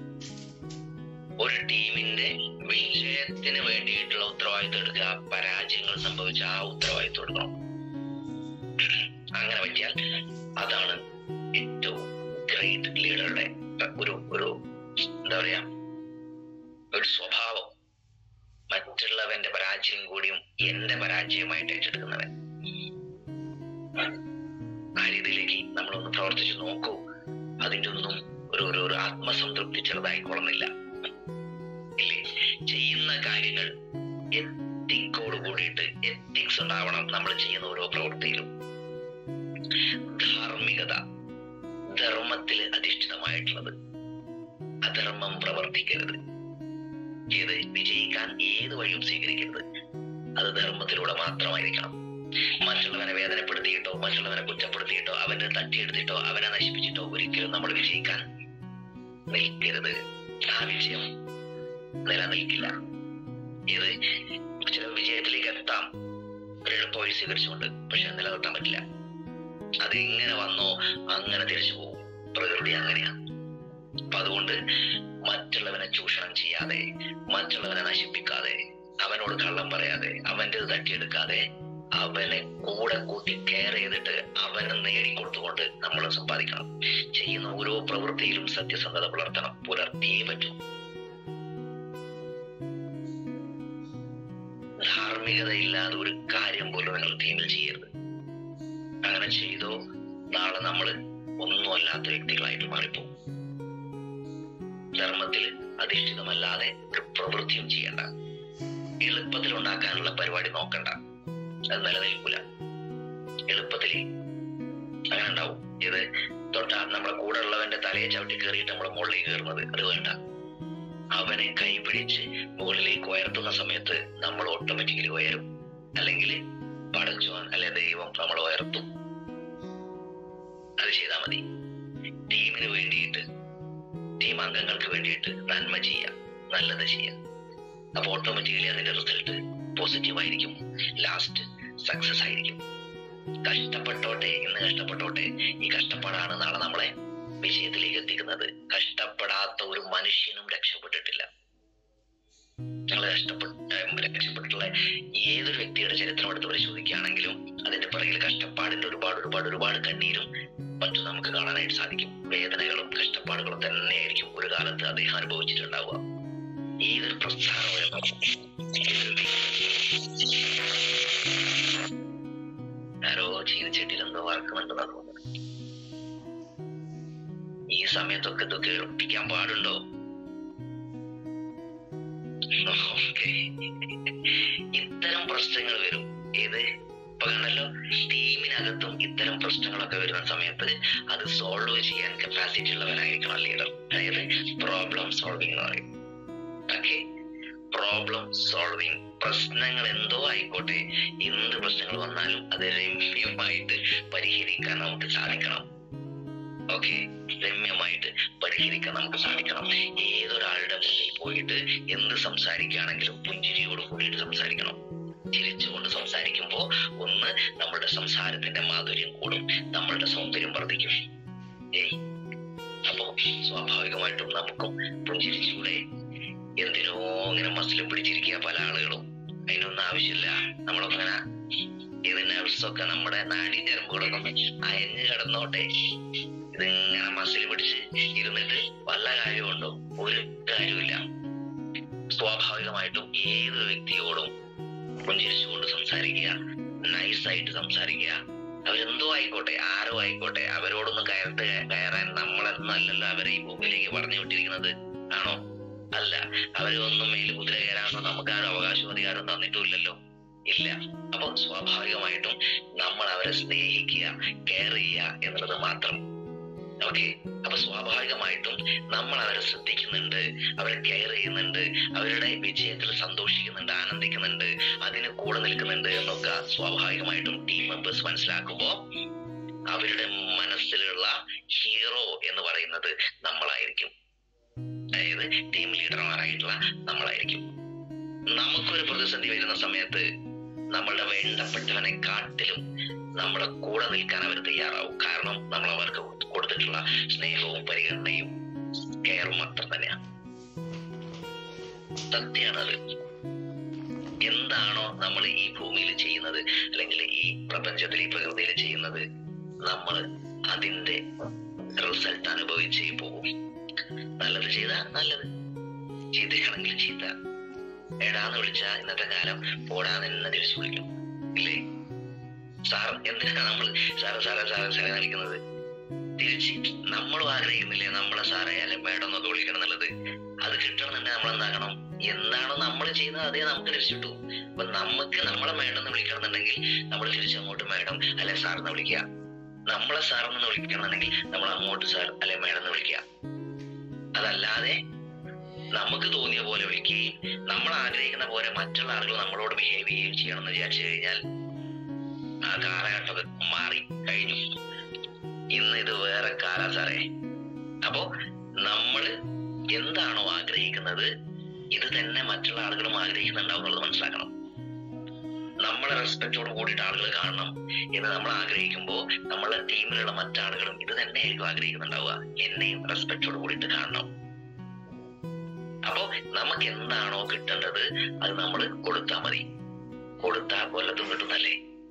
ഒരു ടീമിന്റെ വിജയത്തിന് വേണ്ടിയിട്ടുള്ള ഉത്തരവാദിത്വം എടുക്കുക പരാജയങ്ങൾ സംഭവിച്ച ആ ഉത്തരവാദിത്വം എടുക്കണം അങ്ങനെ പറ്റിയാൽ അതാണ് ഏറ്റവും ഗ്രേറ്റ് ലീഡറുടെ ഒരു ഒരു എന്താ പറയാ ഒരു സ്വഭാവം മറ്റുള്ളവന്റെ പരാജയം കൂടിയും എന്റെ പരാജയമായിട്ട് ഏറ്റെടുക്കുന്നവൻ ആ രീതിയിലേക്ക് നമ്മളൊന്ന് പ്രവർത്തിച്ചു നോക്കൂ അതിന്റെ ഒന്നും ഒരു ഒരു ഒരു ആത്മസംതൃപ്തി ചെറുതായിക്കൊള്ളുന്നില്ല ഇല്ലേ ചെയ്യുന്ന കാര്യങ്ങൾ എത്തിക്കോട് കൂടിയിട്ട് എത്തിക്സ് ഉണ്ടാവണം നമ്മൾ ചെയ്യുന്ന ഓരോ പ്രവൃത്തിയിലും ധാർമ്മികത ധർമ്മത്തിൽ അധിഷ്ഠിതമായിട്ടുള്ളത് അധർമ്മം പ്രവർത്തിക്കരുത് ഏത് വിജയിക്കാൻ ഏത് വഴിയും സ്വീകരിക്കരുത് അത് ധർമ്മത്തിലൂടെ മാത്രമായിരിക്കണം മറ്റുള്ളവനെ വേദനപ്പെടുത്തിയിട്ടോ മറ്റുള്ളവനെ കുറ്റപ്പെടുത്തിയിട്ടോ അവനെ തട്ടിയെടുത്തിട്ടോ അവനെ നശിപ്പിച്ചിട്ടോ ഒരിക്കലും നമ്മൾ വിജയിക്കാൻ നിൽക്കരുത് ആ വിജയം നിലനിൽക്കില്ല ഇത് ചില വിജയത്തിലേക്ക് എത്താം ഒരു എളുപ്പ വഴി സ്വീകരിച്ചുകൊണ്ട് പക്ഷെ നിലനിർത്താൻ പറ്റില്ല അത് എങ്ങനെ വന്നോ അങ്ങനെ തിരിച്ചു പോകും പ്രകൃതി അങ്ങനെയാ അപ്പൊ അതുകൊണ്ട് മറ്റുള്ളവനെ ചൂഷണം ചെയ്യാതെ മറ്റുള്ളവനെ നശിപ്പിക്കാതെ അവനോട് കള്ളം പറയാതെ അവന്റെ തട്ടിയെടുക്കാതെ അവനെ കൂടെ കൂട്ടി കെയർ ചെയ്തിട്ട് അവന് നേടിക്കൊടുത്തുകൊണ്ട് നമ്മൾ സമ്പാദിക്കണം ചെയ്യുന്ന ഓരോ പ്രവൃത്തിയിലും സത്യസന്ധത പുലർത്തണം പുലർത്തിയേ പറ്റൂ ധാർമ്മികതയില്ലാതെ ഒരു കാര്യം പോലും നിങ്ങൾ ടീമിൽ ചെയ്യരുത് അങ്ങനെ ചെയ്തോ നാളെ നമ്മൾ ഒന്നുമല്ലാത്ത വ്യക്തികളായിട്ട് മാറിപ്പോകും ധർമ്മത്തിൽ അധിഷ്ഠിതമല്ലാതെ ഒരു പ്രവൃത്തിയും ചെയ്യണ്ട എളുപ്പത്തിൽ ഉണ്ടാക്കാനുള്ള പരിപാടി നോക്കണ്ട അത് നിലനിൽക്കൂല എളുപ്പത്തിൽ അങ്ങനെ ഉണ്ടാവും ഇത് തൊട്ടാ നമ്മളെ കൂടെ ഉള്ളവന്റെ തലയെ ചവിട്ടി കയറിയിട്ട് നമ്മൾ മുകളിലേക്ക് കയറുന്നത് അത് വേണ്ട അവനെ കൈ പിടിച്ച് മുകളിലേക്ക് ഉയർത്തുന്ന സമയത്ത് നമ്മൾ ഓട്ടോമാറ്റിക്കലി ഉയരും അല്ലെങ്കിൽ പടച്ചോൻ അല്ലെ ദൈവം നമ്മൾ ഉയർത്തും അത് ചെയ്താൽ മതി ടീമിന് വേണ്ടിയിട്ട് ടീം അംഗങ്ങൾക്ക് വേണ്ടിയിട്ട് നന്മ ചെയ്യാം നല്ലത് ചെയ്യാം അപ്പൊ ഓട്ടോമാറ്റിക്കലി അതിന്റെ റിസൾട്ട് പോസിറ്റീവ് ആയിരിക്കും ലാസ്റ്റ് സക്സസ് ആയിരിക്കും കഷ്ടപ്പെട്ടോട്ടെ ഇന്ന് കഷ്ടപ്പെട്ടോട്ടെ ഈ കഷ്ടപ്പാടാണ് നാളെ നമ്മളെ വിജയത്തിലേക്ക് എത്തിക്കുന്നത് കഷ്ടപ്പെടാത്ത ഒരു മനുഷ്യനും രക്ഷപ്പെട്ടിട്ടില്ല നിങ്ങൾ കഷ്ടപ്പെട്ട് രക്ഷപ്പെട്ടിട്ടുള്ള ഏതൊരു വ്യക്തിയുടെ ചരിത്രം എടുത്ത് പരിശോധിക്കുകയാണെങ്കിലും അതിന്റെ പിറകിൽ കഷ്ടപ്പാടിന്റെ ഒരുപാട് ഒരുപാട് ഒരുപാട് കണ്ണീരും മറ്റും നമുക്ക് കാണാനായിട്ട് സാധിക്കും വേദനകളും കഷ്ടപ്പാടുകളും തന്നെയായിരിക്കും ഒരു കാലത്ത് അദ്ദേഹം അനുഭവിച്ചിട്ടുണ്ടാവുക ഏതൊരു പ്രസ്ഥാനമായിരുന്നു ആരോ ചീനച്ചട്ടിയിൽ എന്തോ വറക്കുന്നുണ്ടെന്നാ തോന്നുന്നത് ഈ സമയത്തൊക്കെ ഇത് കേൾപ്പിക്കാൻ പാടുണ്ടോ ഓക്കെ ഇത്തരം പ്രശ്നങ്ങൾ വരും ഏത് ഇപ്പൊ കണ്ടല്ലോ ടീമിനകത്തും ഇത്തരം പ്രശ്നങ്ങളൊക്കെ വരുന്ന സമയത്ത് അത് സോൾവ് ചെയ്യാൻ കപ്പാസിറ്റി ഉള്ളവനായിരിക്കണം ലീഡർ അതായത് പ്രോബ്ലം സോൾവിങ് എന്ന് പറയും ഓക്കെ പ്രോബ്ലം സോൾവിങ് പ്രശ്നങ്ങൾ എന്തോ ആയിക്കോട്ടെ എന്ത് പ്രശ്നങ്ങൾ വന്നാലും അത് രമ്യമായിട്ട് പരിഹരിക്കാൻ നമുക്ക് സാധിക്കണം ഓക്കെ രമ്യമായിട്ട് പരിഹരിക്കാൻ നമുക്ക് സാധിക്കണം ഏതൊരാളുടെ മുന്നിൽ പോയിട്ട് എന്ത് സംസാരിക്കുകയാണെങ്കിലും പുഞ്ചിരിയോട് കൂടിയിട്ട് സംസാരിക്കണം ചിരിച്ചുകൊണ്ട് സംസാരിക്കുമ്പോൾ ഒന്ന് നമ്മുടെ സംസാരത്തിന്റെ മാധുര്യം കൂടും നമ്മളുടെ സൗന്ദര്യം വർദ്ധിക്കും ഏയ് അപ്പോ സ്വാഭാവികമായിട്ടും നമുക്കും പുഞ്ചിരിച്ചൂടെ എന്തിനോ ഇങ്ങനെ മസിലും പിടിച്ചിരിക്കുക പല ആളുകളും അതിനൊന്നും ആവശ്യമില്ല നമ്മളൊക്കെ ഇങ്ങനെ ഇത് നർസൊക്കെ നമ്മുടെ നാടി ഞരമ്പുകളൊക്കെ ഒന്ന് അയഞ്ഞു കിടന്നോട്ടെ ഇതിങ്ങനെ മസിൽ പിടിച്ച് ഇരുന്നിട്ട് വല്ല കാര്യമുണ്ടോ ഒരു കാര്യമില്ല സ്വാഭാവികമായിട്ടും ഏതൊരു വ്യക്തിയോടും പുഞ്ചിരിച്ചുകൊണ്ട് സംസാരിക്കുക നൈസായിട്ട് സംസാരിക്കുക അവരെന്തോ ആയിക്കോട്ടെ ആരോ ആയിക്കോട്ടെ അവരോടൊന്നും കയറിട്ട് കയറാൻ നമ്മളൊന്നും അല്ലല്ലോ അവരെ ഈ ഭൂമിയിലേക്ക് പറഞ്ഞു വിട്ടിരിക്കുന്നത് ആണോ അല്ല അവരെ ഒന്നും മേൽ കുതിര കയറാനോ നമുക്ക് ആരും അവകാശവും അധികാരം തന്നിട്ടുമില്ലല്ലോ ഇല്ല അപ്പൊ സ്വാഭാവികമായിട്ടും നമ്മൾ അവരെ സ്നേഹിക്കുക കെയർ ചെയ്യുക എന്നുള്ളത് മാത്രം ഓക്കെ അപ്പൊ സ്വാഭാവികമായിട്ടും നമ്മൾ അവരെ ശ്രദ്ധിക്കുന്നുണ്ട് അവരെ കെയർ ചെയ്യുന്നുണ്ട് അവരുടെ വിജയത്തിൽ സന്തോഷിക്കുന്നുണ്ട് ആനന്ദിക്കുന്നുണ്ട് അതിന് കൂടെ നിൽക്കുന്നുണ്ട് എന്നൊക്കെ സ്വാഭാവികമായിട്ടും ടീം മെമ്പേഴ്സ് മനസ്സിലാക്കുമ്പോ അവരുടെ മനസ്സിലുള്ള ഹീറോ എന്ന് പറയുന്നത് നമ്മളായിരിക്കും അതായത് ടീം ലീഡർമാരായിട്ടുള്ള നമ്മളായിരിക്കും നമുക്കൊരു പ്രതിസന്ധി വരുന്ന സമയത്ത് നമ്മളുടെ വേണ്ടപ്പെട്ടവനെ കാട്ടിലും നമ്മുടെ കൂടെ നിൽക്കാൻ അവർ തയ്യാറാവും കാരണം നമ്മൾ അവർക്ക് കൊടുത്തിട്ടുള്ള സ്നേഹവും പരിഗണനയും കെയറും മാത്രം തന്നെയാണ് സത്യമാണത് എന്താണോ നമ്മൾ ഈ ഭൂമിയിൽ ചെയ്യുന്നത് അല്ലെങ്കിൽ ഈ പ്രപഞ്ചത്തിൽ ഈ പ്രകൃതിയിൽ ചെയ്യുന്നത് നമ്മൾ അതിന്റെ റിസൾട്ട് അനുഭവിച്ചേ പോകും നല്ലത് ചെയ്താ നല്ലത് ചീത്തയാണെങ്കിൽ ചീത്ത എടാന്ന് വിളിച്ചാ ഇന്നത്തെ കാലം പോടാന്ന് തന്നെ തിരിച്ചു വിളിക്കും ഇല്ലേ സാർ എന്തിനാ നമ്മൾ സാറ് സാറേ സാറേ സാറേ കാണിക്കുന്നത് തിരിച്ച് നമ്മളും ആഗ്രഹിക്കുന്നില്ലേ നമ്മളെ സാറേ അല്ലെ മേഡം എന്നൊക്കെ വിളിക്കണം എന്നുള്ളത് അത് കിട്ടണമെന്നുണ്ടെങ്കിൽ നമ്മൾ എന്താക്കണം എന്താണോ നമ്മൾ ചെയ്യുന്നത് അതേ നമുക്ക് തിരിച്ചിട്ടു അപ്പൊ നമുക്ക് നമ്മളെ മേഡം എന്ന് വിളിക്കണം എന്നുണ്ടെങ്കിൽ നമ്മൾ തിരിച്ചങ്ങോട്ട് മേഡം അല്ലെ സാർ എന്ന് വിളിക്കുക നമ്മളെ സാർ എന്ന് വിളിക്കണമെന്നുണ്ടെങ്കിൽ നമ്മൾ അങ്ങോട്ട് സാർ അല്ലെ മേഡം എന്ന് വിളിക്കുക അതല്ലാതെ നമുക്ക് തോന്നിയ പോലെ വിളിക്കുകയും നമ്മൾ ആഗ്രഹിക്കുന്ന പോലെ മറ്റുള്ള ആളുകൾ നമ്മളോട് ബിഹേവ് ചെയ്യുകയും ചെയ്യണം എന്ന് വിചാരിച്ചു കഴിഞ്ഞാൽ ആ കാലഘട്ടം മാറി കഴിഞ്ഞു ഇന്ന് ഇത് വേറെ കാലാ സാറേ അപ്പോ നമ്മള് എന്താണോ ആഗ്രഹിക്കുന്നത് ഇത് തന്നെ മറ്റുള്ള ആളുകളും ആഗ്രഹിക്കുന്നുണ്ടാവും എന്നുള്ളത് മനസ്സിലാക്കണം നമ്മളെ റെസ്പെക്റ്റോട് കൂടിയിട്ട് ആളുകൾ കാണണം എന്ന് നമ്മൾ ആഗ്രഹിക്കുമ്പോൾ നമ്മളെ ടീമിലുള്ള മറ്റാളുകളും ഇത് തന്നെയായിരിക്കും ആഗ്രഹിക്കുന്നുണ്ടാവുക എന്നെയും റെസ്പെക്റ്റോട് കൂടിയിട്ട് കാണണം അപ്പോ നമുക്ക് എന്താണോ കിട്ടേണ്ടത് അത് നമ്മൾ കൊടുത്താൽ മതി കൊടുത്താൽ കൊല്ലത്തും കിട്ടുന്നല്ലേ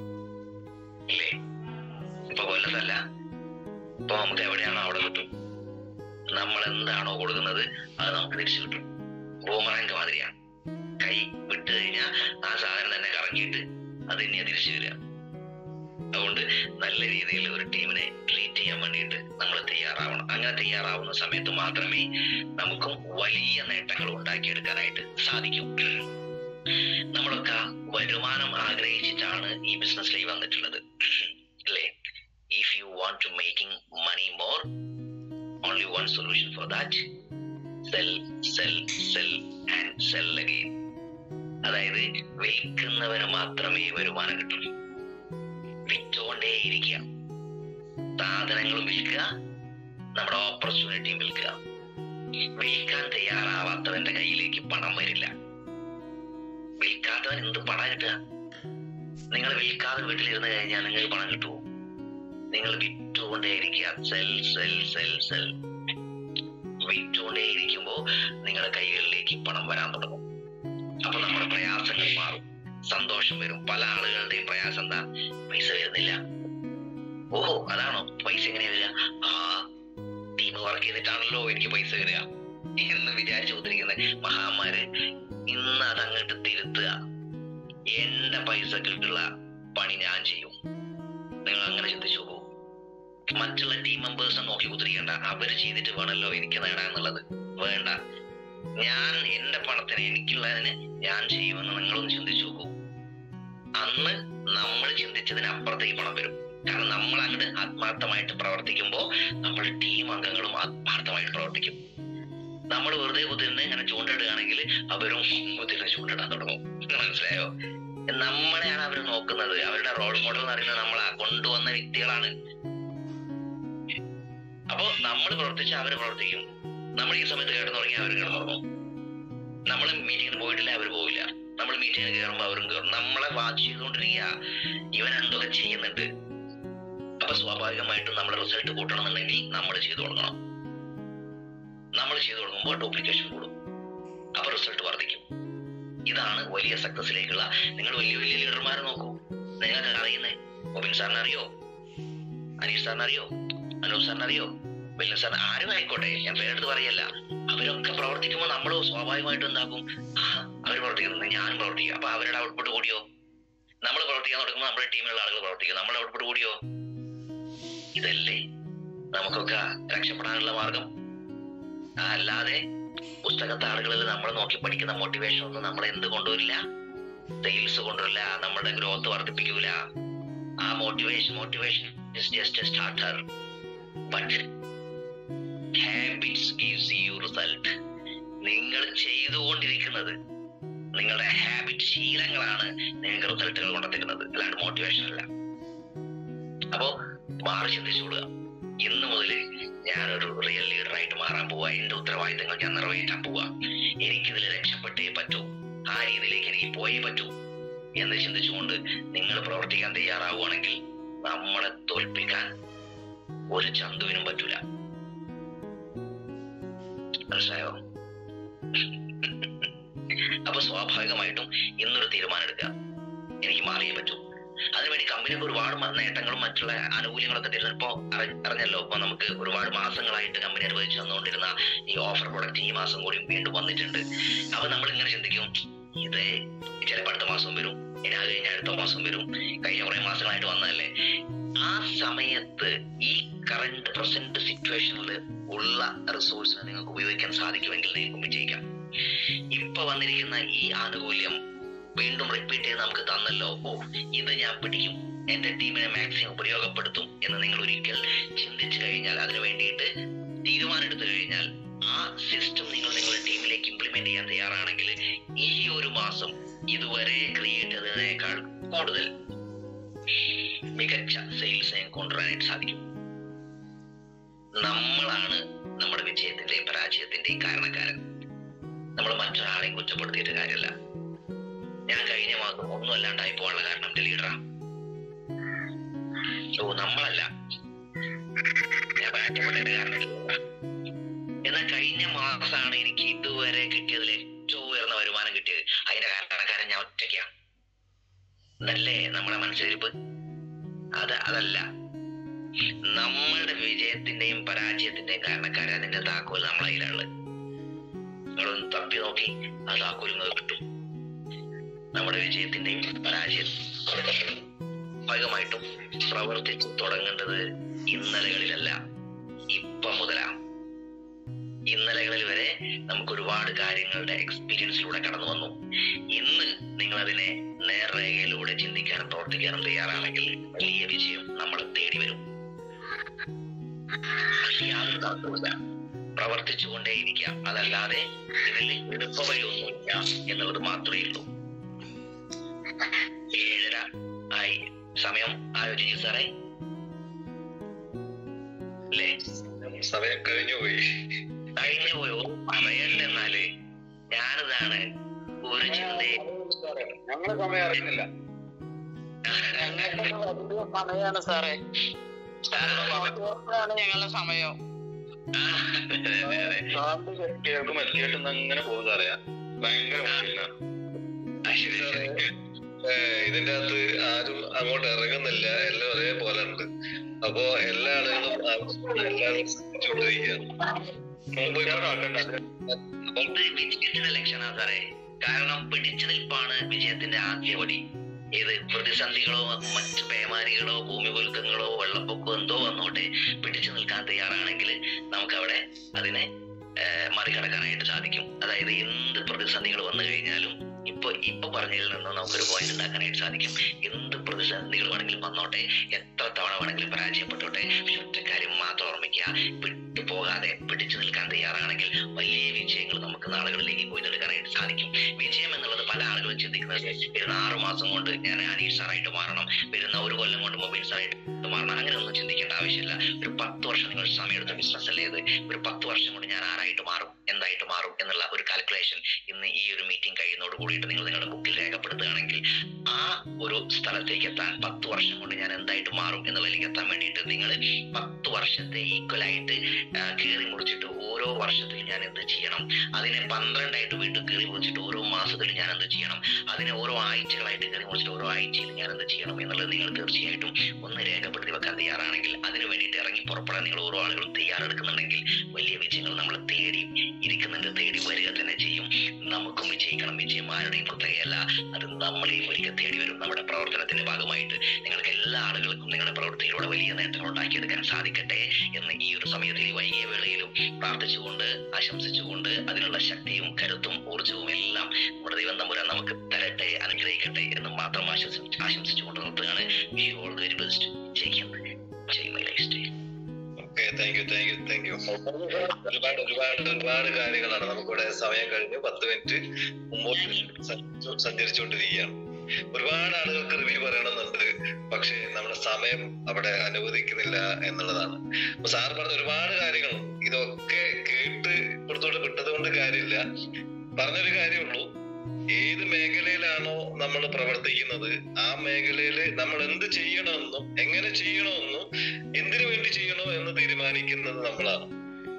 ഇല്ലേ ഇപ്പൊ കൊല്ലത്തല്ല ഇപ്പൊ നമുക്ക് എവിടെയാണോ അവിടെ കിട്ടും നമ്മൾ എന്താണോ കൊടുക്കുന്നത് അത് നമുക്ക് തിരിച്ചു കിട്ടും ബൂമറാങ്ക് മാതിരിയാണ് കൈ വിട്ട് കഴിഞ്ഞാൽ ആ സാധനം തന്നെ കറങ്ങിയിട്ട് അത് തന്നെയാ തിരിച്ചു വരിക അതുകൊണ്ട് നല്ല രീതിയിൽ ഒരു ടീമിനെ ട്രീറ്റ് ചെയ്യാൻ വേണ്ടിയിട്ട് നമ്മൾ തയ്യാറാവണം അങ്ങനെ തയ്യാറാവുന്ന സമയത്ത് മാത്രമേ നമുക്കും വലിയ നേട്ടങ്ങൾ ഉണ്ടാക്കിയെടുക്കാനായിട്ട് സാധിക്കും നമ്മളൊക്കെ വരുമാനം ആഗ്രഹിച്ചിട്ടാണ് ഈ ബിസിനസ്സിലേക്ക് വന്നിട്ടുള്ളത് അല്ലേ if you want to making money more only one solution for that sell sell sell and sell again അതായത് വിൽക്കുന്നവന് മാത്രമേ വരുമാനം കിട്ടൂ വിറ്റുകൊണ്ടേയിരിക്കുക സാധനങ്ങളും വിൽക്കുക നമ്മുടെ ഓപ്പർച്യൂണിറ്റിയും വിൽക്കുക വിൽക്കാൻ തയ്യാറാവാത്തവന്റെ കയ്യിലേക്ക് പണം വരില്ല വിൽക്കാത്തവൻ എന്ത് പണം കിട്ടുക നിങ്ങൾ വിൽക്കാതെ വീട്ടിലിരുന്ന് കഴിഞ്ഞാൽ നിങ്ങൾക്ക് പണം കിട്ടുമോ നിങ്ങൾ വിറ്റുകൊണ്ടേയിരിക്കുക സെൽ സെൽ സെൽ സെൽ വിറ്റുകൊണ്ടേയിരിക്കുമ്പോ നിങ്ങളുടെ കൈകളിലേക്ക് പണം വരാൻ തുടങ്ങും അപ്പൊ നമ്മുടെ പ്രയാസങ്ങൾ മാറും സന്തോഷം വരും പല ആളുകളുടെയും പ്രയാസം എന്താ പൈസ വരുന്നില്ല ഓഹോ അതാണോ പൈസ എങ്ങനെയാ വരിക ആ ടീം വർക്ക് ചെയ്തിട്ടാണല്ലോ എനിക്ക് പൈസ വരിക എന്ന് വിചാരിച്ചു കൊണ്ടിരിക്കുന്ന മഹാന്മാര് ഇന്ന് അതങ്ങോട്ട് തിരുത്തുക എന്റെ പൈസക്കുള്ള പണി ഞാൻ ചെയ്യും നിങ്ങൾ അങ്ങനെ ചിന്തിച്ചു പോകും മറ്റുള്ള ടീം മെമ്പേഴ്സിനെ നോക്കി കുത്തിരിക്കണ്ട അവര് ചെയ്തിട്ട് വേണമല്ലോ എനിക്ക് നേടാന്നുള്ളത് വേണ്ട ഞാൻ എന്റെ പണത്തിന് എനിക്കുള്ളതിന് ഞാൻ ചെയ്യുമെന്ന് നിങ്ങളൊന്ന് ചിന്തിച്ചു നോക്കൂ അന്ന് നമ്മൾ ചിന്തിച്ചതിന് അപ്പുറത്തേക്ക് പണം വരും കാരണം നമ്മൾ അങ്ങോട്ട് ആത്മാർത്ഥമായിട്ട് പ്രവർത്തിക്കുമ്പോൾ നമ്മുടെ ടീം അംഗങ്ങളും ആത്മാർത്ഥമായിട്ട് പ്രവർത്തിക്കും നമ്മൾ വെറുതെ കുതിരുന്ന് ഇങ്ങനെ ചൂണ്ടിടുകയാണെങ്കിൽ അവരും കുതിരുന്ന് ചൂണ്ടിടാൻ തുടങ്ങും മനസ്സിലായോ നമ്മളെയാണ് അവർ നോക്കുന്നത് അവരുടെ റോൾ മോഡൽ എന്ന് പറയുന്നത് നമ്മളാ കൊണ്ടുവന്ന വ്യക്തികളാണ് അപ്പോ നമ്മൾ പ്രവർത്തിച്ച അവർ പ്രവർത്തിക്കും നമ്മൾ ഈ സമയത്ത് കിടന്നുറങ്ങി അവർ കിടന്നുറങ്ങും നമ്മൾ മീറ്റിങ്ങിന് പോയിട്ടില്ല അവർ പോവില്ല നമ്മൾ മീറ്റിങ്ങിന് കയറുമ്പോൾ അവരും കയറും നമ്മളെ വാച്ച് ചെയ്തുകൊണ്ടിരിക്കുക ഇവൻ എന്തൊക്കെ ചെയ്യുന്നുണ്ട് അപ്പൊ സ്വാഭാവികമായിട്ടും നമ്മുടെ റിസൾട്ട് കൂട്ടണമെന്നുണ്ടെങ്കിൽ നമ്മൾ ചെയ്തു കൊടുക്കണം നമ്മൾ ചെയ്തു കൊടുക്കുമ്പോൾ ഡ്യൂപ്ലിക്കേഷൻ കൂടും അപ്പൊ റിസൾട്ട് വർദ്ധിക്കും ഇതാണ് വലിയ സക്സസിലേക്കുള്ള നിങ്ങൾ വലിയ വലിയ ലീഡർമാരെ നോക്കൂ നിങ്ങൾക്ക് അറിയുന്നേ ഒബിൻ സാറിനെ അറിയോ അനീഷ് സാറിനെ അറിയോ അനൂപ് സാറിനെ അറിയോ വില്ലൻ സാറിന് ആരും ആയിക്കോട്ടെ ഞാൻ പേരെടുത്ത് പറയല്ല അവരൊക്കെ പ്രവർത്തിക്കുമ്പോൾ നമ്മൾ സ്വാഭാവികമായിട്ടും എന്താക്കും ആ അവർ പ്രവർത്തിക്കുന്നു ഞാനും പ്രവർത്തിക്കും അപ്പൊ അവരുടെ ഔട്ട്പുട്ട് കൂടിയോ നമ്മൾ പ്രവർത്തിക്കാൻ തുടങ്ങുമ്പോൾ നമ്മുടെ ടീമിലുള്ള ആളുകൾ പ്രവർത്തിക്കും നമ്മുടെ ഔട്ട്പുട്ട് കൂടിയോ ഇതല്ലേ നമുക്കൊക്കെ രക്ഷപ്പെടാനുള്ള മാർഗം ആ, അല്ലാതെ പുസ്തകത്തെ ആളുകളിൽ നമ്മൾ നോക്കി പഠിക്കുന്ന മോട്ടിവേഷൻ ഒന്നും നമ്മൾ എന്ത് കൊണ്ടുവരില്ല സെയിൽസ് കൊണ്ടുവരില്ല നമ്മുടെ ഗ്രോത്ത് വർദ്ധിപ്പിക്കൂല ആ motivation motivation is just a starter but habits gives you result നിങ്ങൾ ചെയ്തുകൊണ്ടിരിക്കുന്നത് നിങ്ങളുടെ ഹാബിറ്റ് ശീലങ്ങളാണ് നിങ്ങൾക്ക് റിസൾട്ടുകൾ കൊണ്ടെത്തിക്കുന്നത് അല്ലാണ്ട് മോട്ടിവേഷൻ അല്ല അപ്പോ മാറി ചിന്തിച്ചുകൊള്ളുക ഇന്ന് മുതൽ ഞാനൊരു റിയൽ ലീഡറായിട്ട് മാറാൻ പോവാ എന്റെ ഉത്തരവാദിത്തങ്ങൾ ഞാൻ നിറവേറ്റാൻ പോവാ എനിക്കിതിൽ രക്ഷപ്പെട്ടേ പറ്റൂ ആ രീതിയിലേക്ക് എനിക്ക് പോയേ പറ്റൂ എന്ന് ചിന്തിച്ചുകൊണ്ട് നിങ്ങൾ പ്രവർത്തിക്കാൻ തയ്യാറാവുകയാണെങ്കിൽ നമ്മളെ തോൽപ്പിക്കാൻ ഒരു ചന്തുവിനും പറ്റൂല മനസ്സിലായോ അപ്പൊ സ്വാഭാവികമായിട്ടും ഇന്നൊരു തീരുമാനം എടുക്കുക എനിക്ക് മാറിയേ പറ്റൂ അതിനുവേണ്ടി കമ്പനിക്ക് ഒരുപാട് മ- നേട്ടങ്ങളും മറ്റുള്ള ആനുകൂല്യങ്ങളൊക്കെ തരുന്നു ഇപ്പൊ അറി- അറിഞ്ഞല്ലോ ഇപ്പൊ നമുക്ക് ഒരുപാട് മാസങ്ങളായിട്ട് കമ്പനി അനുവദിച്ചു തന്നുകൊണ്ടിരുന്ന ഈ ഓഫർ പ്രൊഡക്റ്റ് ഈ മാസം കൂടി വീണ്ടും വന്നിട്ടുണ്ട് അപ്പൊ നമ്മൾ ഇങ്ങനെ ചിന്തിക്കും ഇത് ചിലപ്പോൾ അടുത്ത മാസം വരും ഇനി അത് കഴിഞ്ഞ അടുത്ത മാസം വരും കഴിഞ്ഞ കുറെ മാസങ്ങളായിട്ട് വന്നതല്ലേ ആ സമയത്ത് ഈ കറണ്ട് പ്രസന്റ് സിറ്റുവേഷനിൽ ഉള്ള റിസോഴ്സിനെ നിങ്ങൾക്ക് ഉപയോഗിക്കാൻ സാധിക്കുമെങ്കിൽ നിങ്ങൾക്ക് വിജയിക്കാം ഇപ്പൊ വന്നിരിക്കുന്ന ഈ ആനുകൂല്യം വീണ്ടും റിപ്പീറ്റ് ചെയ്ത് നമുക്ക് തന്നല്ലോ ഓ ഇത് ഞാൻ പിടിക്കും എന്റെ ടീമിനെ മാക്സിമം ഉപയോഗപ്പെടുത്തും എന്ന് നിങ്ങൾ ഒരിക്കൽ ചിന്തിച്ചു കഴിഞ്ഞാൽ അതിനു വേണ്ടിയിട്ട് തീരുമാനം എടുത്തു കഴിഞ്ഞാൽ ആ സിസ്റ്റം നിങ്ങൾ നിങ്ങളുടെ ടീമിലേക്ക് ഇംപ്ലിമെന്റ് ചെയ്യാൻ തയ്യാറാണെങ്കിൽ ഈ ഒരു മാസം ഇതുവരെ ക്രിയേറ്റ് ചെയ്തതിനേക്കാൾ കൂടുതൽ മികച്ച സെയിൽസ് കൊണ്ടുവരാനായിട്ട് സാധിക്കും നമ്മളാണ് നമ്മുടെ വിജയത്തിന്റെയും പരാജയത്തിന്റെയും കാരണക്കാരൻ നമ്മൾ മറ്റൊരാളെയും കുറ്റപ്പെടുത്തിയിട്ട് കാര്യമല്ല ഞാൻ കഴിഞ്ഞ മാസം ഒന്നും അല്ലാണ്ടായി പോകാനുള്ള കാരണം എന്റെ ലീഡറാ ഓ നമ്മളല്ല ഞാൻ പരാജയപ്പെട്ടതിന്റെ കാരണം leader ആ. എന്നാൽ കഴിഞ്ഞ മാസമാണ് എനിക്ക് ഇതുവരെ കിട്ടിയതിൽ ഏറ്റവും ഉയർന്ന വരുമാനം കിട്ടിയത് അതിന്റെ കാരണക്കാരൻ ഞാൻ ഒറ്റയ്ക്കാണ് എന്നല്ലേ നമ്മുടെ മനസ്സിലിരിപ്പ് അത് അതല്ല നമ്മളുടെ വിജയത്തിന്റെയും പരാജയത്തിന്റെയും കാരണക്കാരൻ അതിന്റെ താക്കോൽ നമ്മളെ കയ്യിലുള്ളത് നിങ്ങളൊന്ന് തപ്പി നോക്കി ആ താക്കോൽ നിങ്ങൾക്ക് കിട്ടും നമ്മുടെ വിജയത്തിന്റെയും പരാജയം ഭാഗമായിട്ടും പ്രവർത്തിച്ചു തുടങ്ങേണ്ടത് ഇന്നലകളിലല്ല ഇപ്പം മുതലാ ഇന്നലകളിൽ വരെ നമുക്ക് ഒരുപാട് കാര്യങ്ങളുടെ എക്സ്പീരിയൻസിലൂടെ കടന്നു വന്നു ഇന്ന് നിങ്ങൾ അതിനെ നേർരേഖയിലൂടെ ചിന്തിക്കാനും പ്രവർത്തിക്കാനും തയ്യാറാണെങ്കിൽ വലിയ വിജയം നമ്മളെ തേടി വരും അതിൽ യാതൊരു തർക്കവുമില്ല പ്രവർത്തിച്ചുകൊണ്ടേയിരിക്കാം അതല്ലാതെ ഇതിൽ എളുപ്പ വഴിയൊന്നുമില്ല എന്നുള്ളത് മാത്രമേ ഉള്ളൂ ഏഴര ആയി സമയം ആലോചിച്ചു സാറേ അല്ലേ സമയം കഴിഞ്ഞു പോയി കഴിഞ്ഞു പോയോ പറയല്ലെന്നാല് ഞാനിതാണ് ഒരു ചിന്തയും ഞങ്ങള് സമയം അറിയുന്നില്ല ഞങ്ങൾക്ക് വലിയ സമയമാണ് സാറേ ആണ് ഞങ്ങളുടെ സമയം സാറിന്റെ കേൾക്കും എത്തിയിട്ടും അങ്ങനെ പോകുന്നത് അറിയാം ഭയങ്കര മുഷിലാണ് ഇതിന്റെ അകത്ത് ആരും അങ്ങോട്ട് ഇറങ്ങുന്നില്ല എല്ലാം ഒരേപോലെ ഉണ്ട് അപ്പോ എല്ലാ ആളുകളും ആ- എല്ലാവരും ശ്രദ്ധിച്ചുകൊണ്ടിരിക്കുകയാണ് മുമ്പ് ഇത് വിജയത്തിന്റെ ലക്ഷണമാണ് സാറേ കാരണം പിടിച്ചു നിൽപ്പാണ് വിജയത്തിന്റെ ആദ്യപടി ഏത് പ്രതിസന്ധികളോ മറ്റു പേമാരികളോ ഭൂമികുലുക്കങ്ങളോ വെള്ളപ്പൊക്കമോ എന്തോ വന്നോട്ടെ പിടിച്ചു നിൽക്കാൻ തയ്യാറാണെങ്കിൽ നമുക്കവിടെ അതിനെ ഏഹ്, മറികടക്കാനായിട്ട് സാധിക്കും അതായത് എന്ത് പ്രതിസന്ധികൾ വന്നു കഴിഞ്ഞാലും ഇപ്പൊ ഇപ്പൊ പറഞ്ഞതിൽ നിന്ന് നമുക്കൊരു പോയിന്റ് ഉണ്ടാക്കാനായിട്ട് സാധിക്കും എന്ത് പ്രതിസന്ധികൾ വേണമെങ്കിലും വന്നോട്ടെ എത്ര തവണ വേണമെങ്കിലും പരാജയപ്പെട്ടോട്ടെ പക്ഷെ ഒറ്റ കാര്യം മാത്രം ഓർമ്മിക്കുക വിട്ടു പോകാതെ പിടിച്ചു നിൽക്കാൻ തയ്യാറാണെങ്കിൽ വലിയ വിജയങ്ങൾ നമുക്ക് നാളുകളിലേക്ക് കൊയ്തെടുക്കാനായിട്ട് സാധിക്കും വിജയം എന്നുള്ളത് പല ആളുകളും ചിന്തിക്കുന്നത് വരുന്ന ആറു മാസം കൊണ്ട് ഞാൻ അനീഷ് സാറായിട്ട് മാറണം വരുന്ന ഒരു കൊല്ലം കൊണ്ട് മൊബൈൽ സാറായിട്ട് മാറണം അങ്ങനെ ഒന്നും ചിന്തിക്കേണ്ട ആവശ്യമില്ല ഒരു പത്ത് വർഷം നിങ്ങൾ സമയമെടുത്ത ബിസിനസ് അല്ലേ ഇത് ഒരു പത്ത് വർഷം കൊണ്ട് ഞാൻ ആരായിട്ട് മാറും എന്തായിട്ട് മാറും എന്നുള്ള ഒരു കാൽക്കുലേഷൻ ഇന്ന് ഈ ഒരു മീറ്റിംഗ് കഴിയുന്നതോട് കൂടിയിട്ട് നിങ്ങൾ നിങ്ങളുടെ ബുക്കിൽ രേഖപ്പെടുത്തുകയാണെങ്കിൽ ആ ഒരു സ്ഥലത്തേക്ക് എത്താൻ പത്ത് വർഷം കൊണ്ട് ഞാൻ എന്തായിട്ട് മാറും എന്നുള്ളതിലേക്ക് എത്താൻ വേണ്ടിയിട്ട് നിങ്ങൾ പത്ത് വർഷത്തെ ഈക്വൽ ആയിട്ട് കീറി മുറിച്ചിട്ട് ഓരോ വർഷത്തിൽ ഞാൻ എന്ത് ചെയ്യണം അതിനെ പന്ത്രണ്ടായിട്ട് വീണ്ടും കീറി മുറിച്ചിട്ട് ഓരോ മാസത്തിൽ ഞാൻ എന്ത് ചെയ്യണം അതിനെ ഓരോ ആഴ്ചകളായിട്ട് കീറി മുറിച്ചിട്ട് ഓരോ ആഴ്ചയിൽ ഞാൻ എന്ത് ചെയ്യണം എന്നുള്ളത് നിങ്ങൾ തീർച്ചയായിട്ടും ഒന്ന് രേഖപ്പെടുത്തി വെക്കാൻ തയ്യാറാണെങ്കിൽ അതിന് വേണ്ടിയിട്ട് ഇറങ്ങി പുറപ്പെടാൻ നിങ്ങൾ ഓരോ ആളുകളും തയ്യാറെടുക്കുന്നുണ്ടെങ്കിൽ വലിയ വിജയങ്ങൾ നമ്മളെ തേടി ഇരിക്കുന്നുണ്ട് തേടി വരിക തന്നെ ചെയ്യും നമുക്കും വിജയിക്കണം വിജയം ആരുടെയും കുത്തകയല്ല അത് നമ്മളെയും ഒരിക്കൽ തേടി വരും നമ്മുടെ പ്രവർത്തനത്തിന്റെ ഭാഗമായിട്ട് നിങ്ങൾക്ക് എല്ലാ ആളുകൾക്കും നിങ്ങളുടെ പ്രവൃത്തിയിലൂടെ വലിയ നേട്ടങ്ങൾ ഉണ്ടാക്കിയെടുക്കാൻ സാധിക്കട്ടെ എന്ന് ഈ ഒരു സമയത്തിൽ ഈ വൈകിയ വേളയിലും പ്രാർത്ഥിച്ചുകൊണ്ട് ആശംസിച്ചുകൊണ്ട് അതിനുള്ള ശക്തിയും കരുത്തും ഊർജവും എല്ലാം നമ്മുടെ ദൈവം തമ്പുരാൻ നമുക്ക് തരട്ടെ അനുഗ്രഹിക്കട്ടെ എന്ന് മാത്രം ആശംസി ആശംസിച്ചുകൊണ്ട് നിർത്തുകയാണ് we all the very best ജയിക്കും ജയ് my lifestyle okay thank you thank you thank you ഒരുപാട് ഒരുപാട് ഒരുപാട് കാര്യങ്ങളാണ് നമുക്കിവിടെ സമയം കഴിഞ്ഞു പത്ത് മിനിറ്റ് മുമ്പോട്ട് സഞ്ചരിച്ചു- സഞ്ചരിച്ചുകൊണ്ടിരിക്കുകയാണ് ഒരുപാട് ആളുകൾക്ക് റിവ്യൂ പറയണമെന്നുണ്ട് പക്ഷേ നമ്മുടെ സമയം അവിടെ അനുവദിക്കുന്നില്ല എന്നുള്ളതാണ് അപ്പൊ സാർ പറഞ്ഞ ഒരുപാട് കാര്യങ്ങൾ ഇതൊക്കെ കേട്ട് ഇപ്പുറത്തോട്ട് വിട്ടത് കൊണ്ട് കാര്യമില്ല പറഞ്ഞൊരു കാര്യമുള്ളൂ ഏത് മേഖലയിലാണോ നമ്മൾ പ്രവർത്തിക്കുന്നത് ആ മേഖലയിൽ നമ്മൾ എന്ത് ചെയ്യണമെന്നും എങ്ങനെ ചെയ്യണമെന്നും എന്തിനു വേണ്ടി ചെയ്യണോ എന്ന് തീരുമാനിക്കുന്നത് നമ്മളാണ്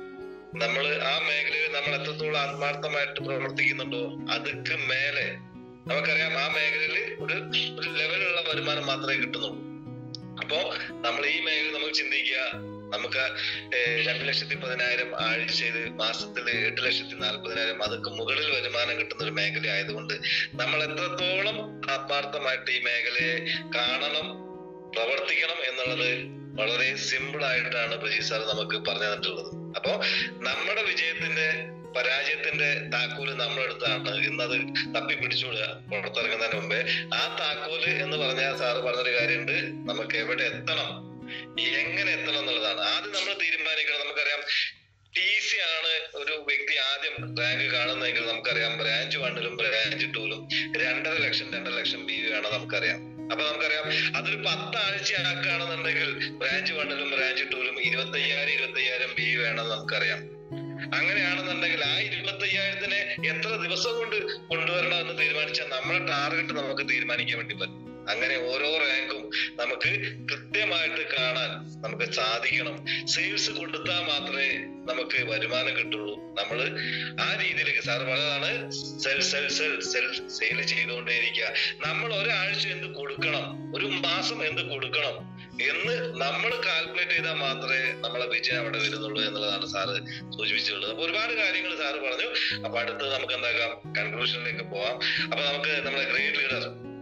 നമ്മൾ ആ മേഖലയിൽ നമ്മൾ എത്രത്തോളം ആത്മാർത്ഥമായിട്ട് പ്രവർത്തിക്കുന്നുണ്ടോ അതുക്ക് മേലെ നമുക്കറിയാം ആ മേഖലയിൽ ഒരു ഒരു ലെവലുള്ള വരുമാനം മാത്രമേ കിട്ടുന്നുള്ളൂ അപ്പോ നമ്മൾ ഈ മേഖല നമുക്ക് ചിന്തിക്കുക നമുക്ക് ഏഹ്, രണ്ട് ലക്ഷത്തി പതിനായിരം ആഴ്ചയിൽ മാസത്തിൽ എട്ട് ലക്ഷത്തി നാൽപ്പതിനായിരം അതൊക്കെ മുകളിൽ വരുമാനം കിട്ടുന്ന ഒരു മേഖല ആയതുകൊണ്ട് നമ്മൾ എത്രത്തോളം ആത്മാർത്ഥമായിട്ട് ഈ മേഖലയെ കാണണം പ്രവർത്തിക്കണം എന്നുള്ളത് വളരെ സിമ്പിൾ ആയിട്ടാണ് പ്രജി സാർ നമുക്ക് പറഞ്ഞു തന്നിട്ടുള്ളത് അപ്പോ നമ്മുടെ വിജയത്തിന്റെ പരാജയത്തിന്റെ താക്കോല് നമ്മളെടുത്താണ് ഇന്നത് തപ്പി പിടിച്ചുകൊള്ളുക പുറത്തിറങ്ങുന്നതിന് മുമ്പേ ആ താക്കോല് എന്ന് പറഞ്ഞാൽ സാറ് പറഞ്ഞൊരു കാര്യമുണ്ട് നമുക്ക് എവിടെ എത്തണം എങ്ങനെ എത്തണം എന്നുള്ളതാണ് ആദ്യം നമ്മൾ തീരുമാനിക്കണം നമുക്കറിയാം ടി സി ആണ് ഒരു വ്യക്തി ആദ്യം റാങ്ക് കാണുന്നതെങ്കിൽ നമുക്കറിയാം ബ്രാഞ്ച് വണ്ണിലും ബ്രാഞ്ച് ടൂലും രണ്ടര ലക്ഷം രണ്ടര ലക്ഷം ബി ആണ് നമുക്കറിയാം അപ്പൊ നമുക്കറിയാം അതൊരു പത്താഴ്ച ആക്കുകയാണെന്നുണ്ടെങ്കിൽ ബ്രാഞ്ച് വണ്ണിലും ബ്രാഞ്ച് ടൂലും ഇരുപത്തി അയ്യായിരം ഇരുപത്തി അയ്യായിരം ബി വേണമെന്ന് നമുക്കറിയാം അങ്ങനെയാണെന്നുണ്ടെങ്കിൽ ആ ഇരുപത്തി അയ്യായിരത്തിനെ എത്ര ദിവസം കൊണ്ട് കൊണ്ടുവരണം എന്ന് തീരുമാനിച്ചാൽ നമ്മുടെ ടാർഗറ്റ് നമുക്ക് തീരുമാനിക്കാൻ വേണ്ടി പറ്റും അങ്ങനെ ഓരോ റാങ്കും നമുക്ക് കൃത്യമായിട്ട് കാണാൻ നമുക്ക് സാധിക്കണം സെയിൽസ് കൊടുത്താൽ മാത്രമേ നമുക്ക് വരുമാനം കിട്ടുള്ളൂ നമ്മൾ ആ രീതിയിലേക്ക് സാർ പറഞ്ഞതാണ് sell sell sell sell sale ചെയ്തുകൊണ്ടേയിരിക്കുക നമ്മൾ ഒരാഴ്ച എന്ത് കൊടുക്കണം ഒരു മാസം എന്ത് കൊടുക്കണം എന്ന് നമ്മൾ കാൽക്കുലേറ്റ് ചെയ്താൽ മാത്രമേ നമ്മളെ വിജയം അവിടെ വരുന്നുള്ളൂ എന്നുള്ളതാണ് സാറ് സൂചിപ്പിച്ചിട്ടുള്ളത് അപ്പൊ ഒരുപാട് കാര്യങ്ങൾ സാറ് പറഞ്ഞു അപ്പൊ അടുത്ത് നമുക്ക് എന്താക്കാം കൺക്ലൂഷനിലേക്ക് പോവാം അപ്പൊ നമുക്ക് നമ്മളെ ഗ്രേറ്റ് ലീഡർ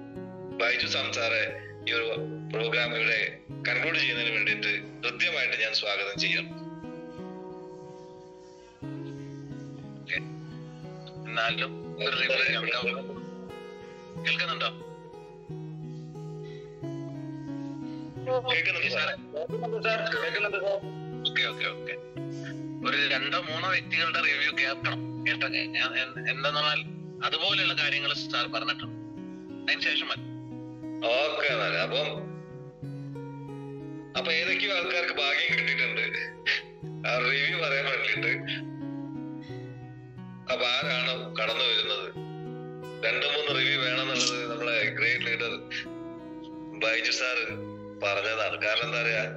ബൈജു സാം സാറെ ഈ ഒരു പ്രോഗ്രാം ഇവിടെ കൺക്ലൂഡ് ചെയ്യുന്നതിന് വേണ്ടിയിട്ട് കൃത്യമായിട്ട് ഞാൻ സ്വാഗതം ചെയ്യാം എന്നാലും ഒരു review ഉണ്ടാവും. കേൾക്കുന്നുണ്ടോ കേൾക്കുന്നുണ്ട് സാറേ ഓക്കെ ഓക്കെ ഓക്കെ ഒരു രണ്ടോ മൂന്നോ വ്യക്തികളുടെ റിവ്യൂ കേൾക്കണം കേട്ടോ ഞാൻ എൻ- എന്തെന്നാൽ അതുപോലെയുള്ള കാര്യങ്ങൾ സാർ പറഞ്ഞിട്ടുണ്ട് അതിന് ശേഷം മതി ഓക്കെ എന്നാല് അപ്പം അപ്പൊ ഏതൊക്കെയോ ആൾക്കാർക്ക് ഭാഗ്യം കിട്ടിയിട്ടുണ്ട് ആ റിവ്യൂ പറയാൻ വേണ്ടിയിട്ട് അപ്പൊ ആരാണ് കടന്നു വരുന്നത് രണ്ടു മൂന്ന് റിവ്യൂ വേണമെന്നുള്ളത് നമ്മളെ ഗ്രേറ്റ് ലീഡർ ബൈജു സാറ് പറഞ്ഞതാണ് കാരണം എന്താ പറയാ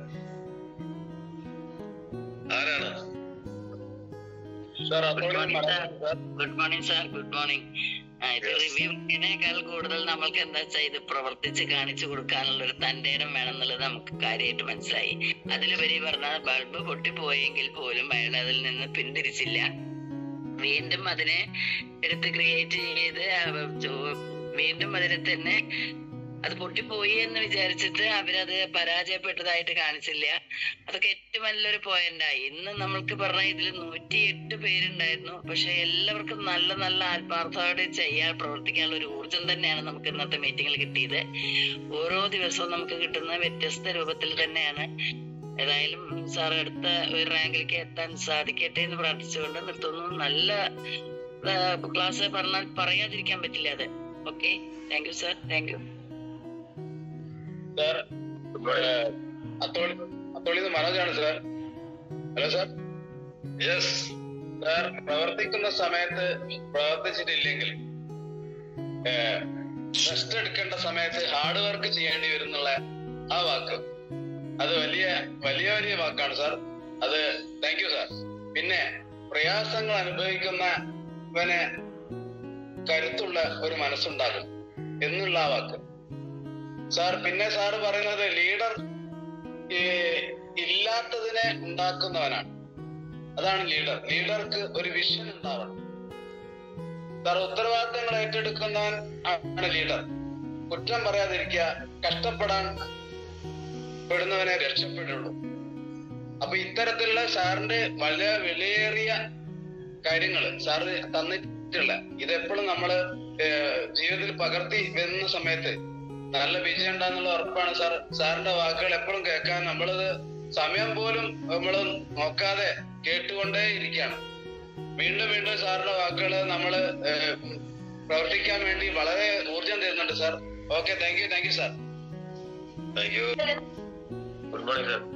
ആരാണ് good morning sir good morning sir good morning ആ, ഇത് Yes. റിവ്യൂവിനേക്കാൾ കൂടുതൽ നമ്മൾക്ക് എന്താ വെച്ചാൽ ഇത് പ്രവർത്തിച്ച് കാണിച്ചു കൊടുക്കാനുള്ള ഒരു തന്റെ ഇടം വേണം എന്നുള്ളത് നമുക്ക് കാര്യമായിട്ട് മനസ്സിലായി അതിലുപരി പറഞ്ഞാൽ ബൾബ് പൊട്ടിപ്പോയെങ്കിൽ പോലും അയാൾ അതിൽ നിന്ന് പിന്തിരിച്ചില്ല വീണ്ടും അതിനെ എടുത്ത് ക്രിയേറ്റ് ചെയ്ത് അവ- ചോ- വീണ്ടും അതിനെ തന്നെ അത് പൊട്ടിപ്പോയി എന്ന് വിചാരിച്ചിട്ട് അവരത് പരാജയപ്പെട്ടതായിട്ട് കാണിച്ചില്ല അതൊക്കെ ഏറ്റവും നല്ലൊരു പോയിന്റായി ഇന്ന് നമ്മൾക്ക് പറഞ്ഞ ഇതിൽ നൂറ്റിയെട്ട് പേരുണ്ടായിരുന്നു പക്ഷെ എല്ലാവർക്കും നല്ല നല്ല ആത്മാർത്ഥത്തോടെ ചെയ്യാൻ പ്രവർത്തിക്കാനുള്ള ഒരു ഊർജം തന്നെയാണ് നമുക്ക് ഇന്നത്തെ മീറ്റിംഗിൽ കിട്ടിയത് ഓരോ ദിവസവും നമുക്ക് കിട്ടുന്ന വ്യത്യസ്ത രൂപത്തിൽ തന്നെയാണ് ഏതായാലും സാർ അടുത്ത ഒരു റാങ്കിലേക്ക് എത്താൻ സാധിക്കട്ടെ എന്ന് പ്രാർത്ഥിച്ചുകൊണ്ട് നിർത്തുന്നു നല്ല ക്ലാസ് പറഞ്ഞാൽ പറയാതിരിക്കാൻ പറ്റില്ല അത് okay thank you sir thank you sir Atholi അത്തോളിന്ന് മനോജാണ് sir hello sir yes sir പ്രവർത്തിക്കുന്ന സമയത്ത് പ്രവർത്തിച്ചിട്ടില്ലെങ്കിൽ റെസ്റ്റ് എടുക്കേണ്ട സമയത്ത് ഹാർഡ് വർക്ക് ചെയ്യേണ്ടി വരുന്നുള്ള ആ വാക്ക് അത് വലിയ വലിയ വലിയ വാക്കാണ് സാർ അത് താങ്ക് യു സാർ പിന്നെ പ്രയാസങ്ങൾ അനുഭവിക്കുന്നവന് കരുത്തുള്ള ഒരു മനസ്സുണ്ടാകും എന്നുള്ള ആ വാക്ക് സാർ പിന്നെ സാർ പറയുന്നത് ലീഡർ ഇല്ലാത്തതിനെ ഉണ്ടാക്കുന്നവനാണ് അതാണ് ലീഡർ ലീഡർക്ക് ഒരു വിഷൻ ഉണ്ടാവണം സാർ ഉത്തരവാദിത്തങ്ങൾ ഏറ്റെടുക്കുന്നവൻ ആണ് ലീഡർ കുറ്റം പറയാതിരിക്കുക കഷ്ടപ്പെടാൻ പെടുന്നവനെ രക്ഷപ്പെടുള്ളൂ അപ്പൊ ഇത്തരത്തിലുള്ള സാറിന്റെ വളരെ വിലയേറിയ കാര്യങ്ങൾ സാറ് തന്നിട്ടുള്ള ഇതെപ്പോഴും നമ്മള് ഏഹ്, ജീവിതത്തിൽ പകർത്തി വരുന്ന സമയത്ത് നല്ല വിജയം ഉണ്ടാന്നുള്ള ഉറപ്പാണ് സാർ സാറിന്റെ വാക്കുകൾ എപ്പോഴും കേൾക്കാൻ നമ്മളത് സമയം പോലും നമ്മൾ നോക്കാതെ കേട്ടുകൊണ്ടേ ഇരിക്കുകയാണ് വീണ്ടും വീണ്ടും സാറിന്റെ വാക്കുകൾ നമ്മൾ പ്രവർത്തിക്കാൻ വേണ്ടി വളരെ ഊർജം തരുന്നുണ്ട് sir okay thank you thank you sir thank you good morning sir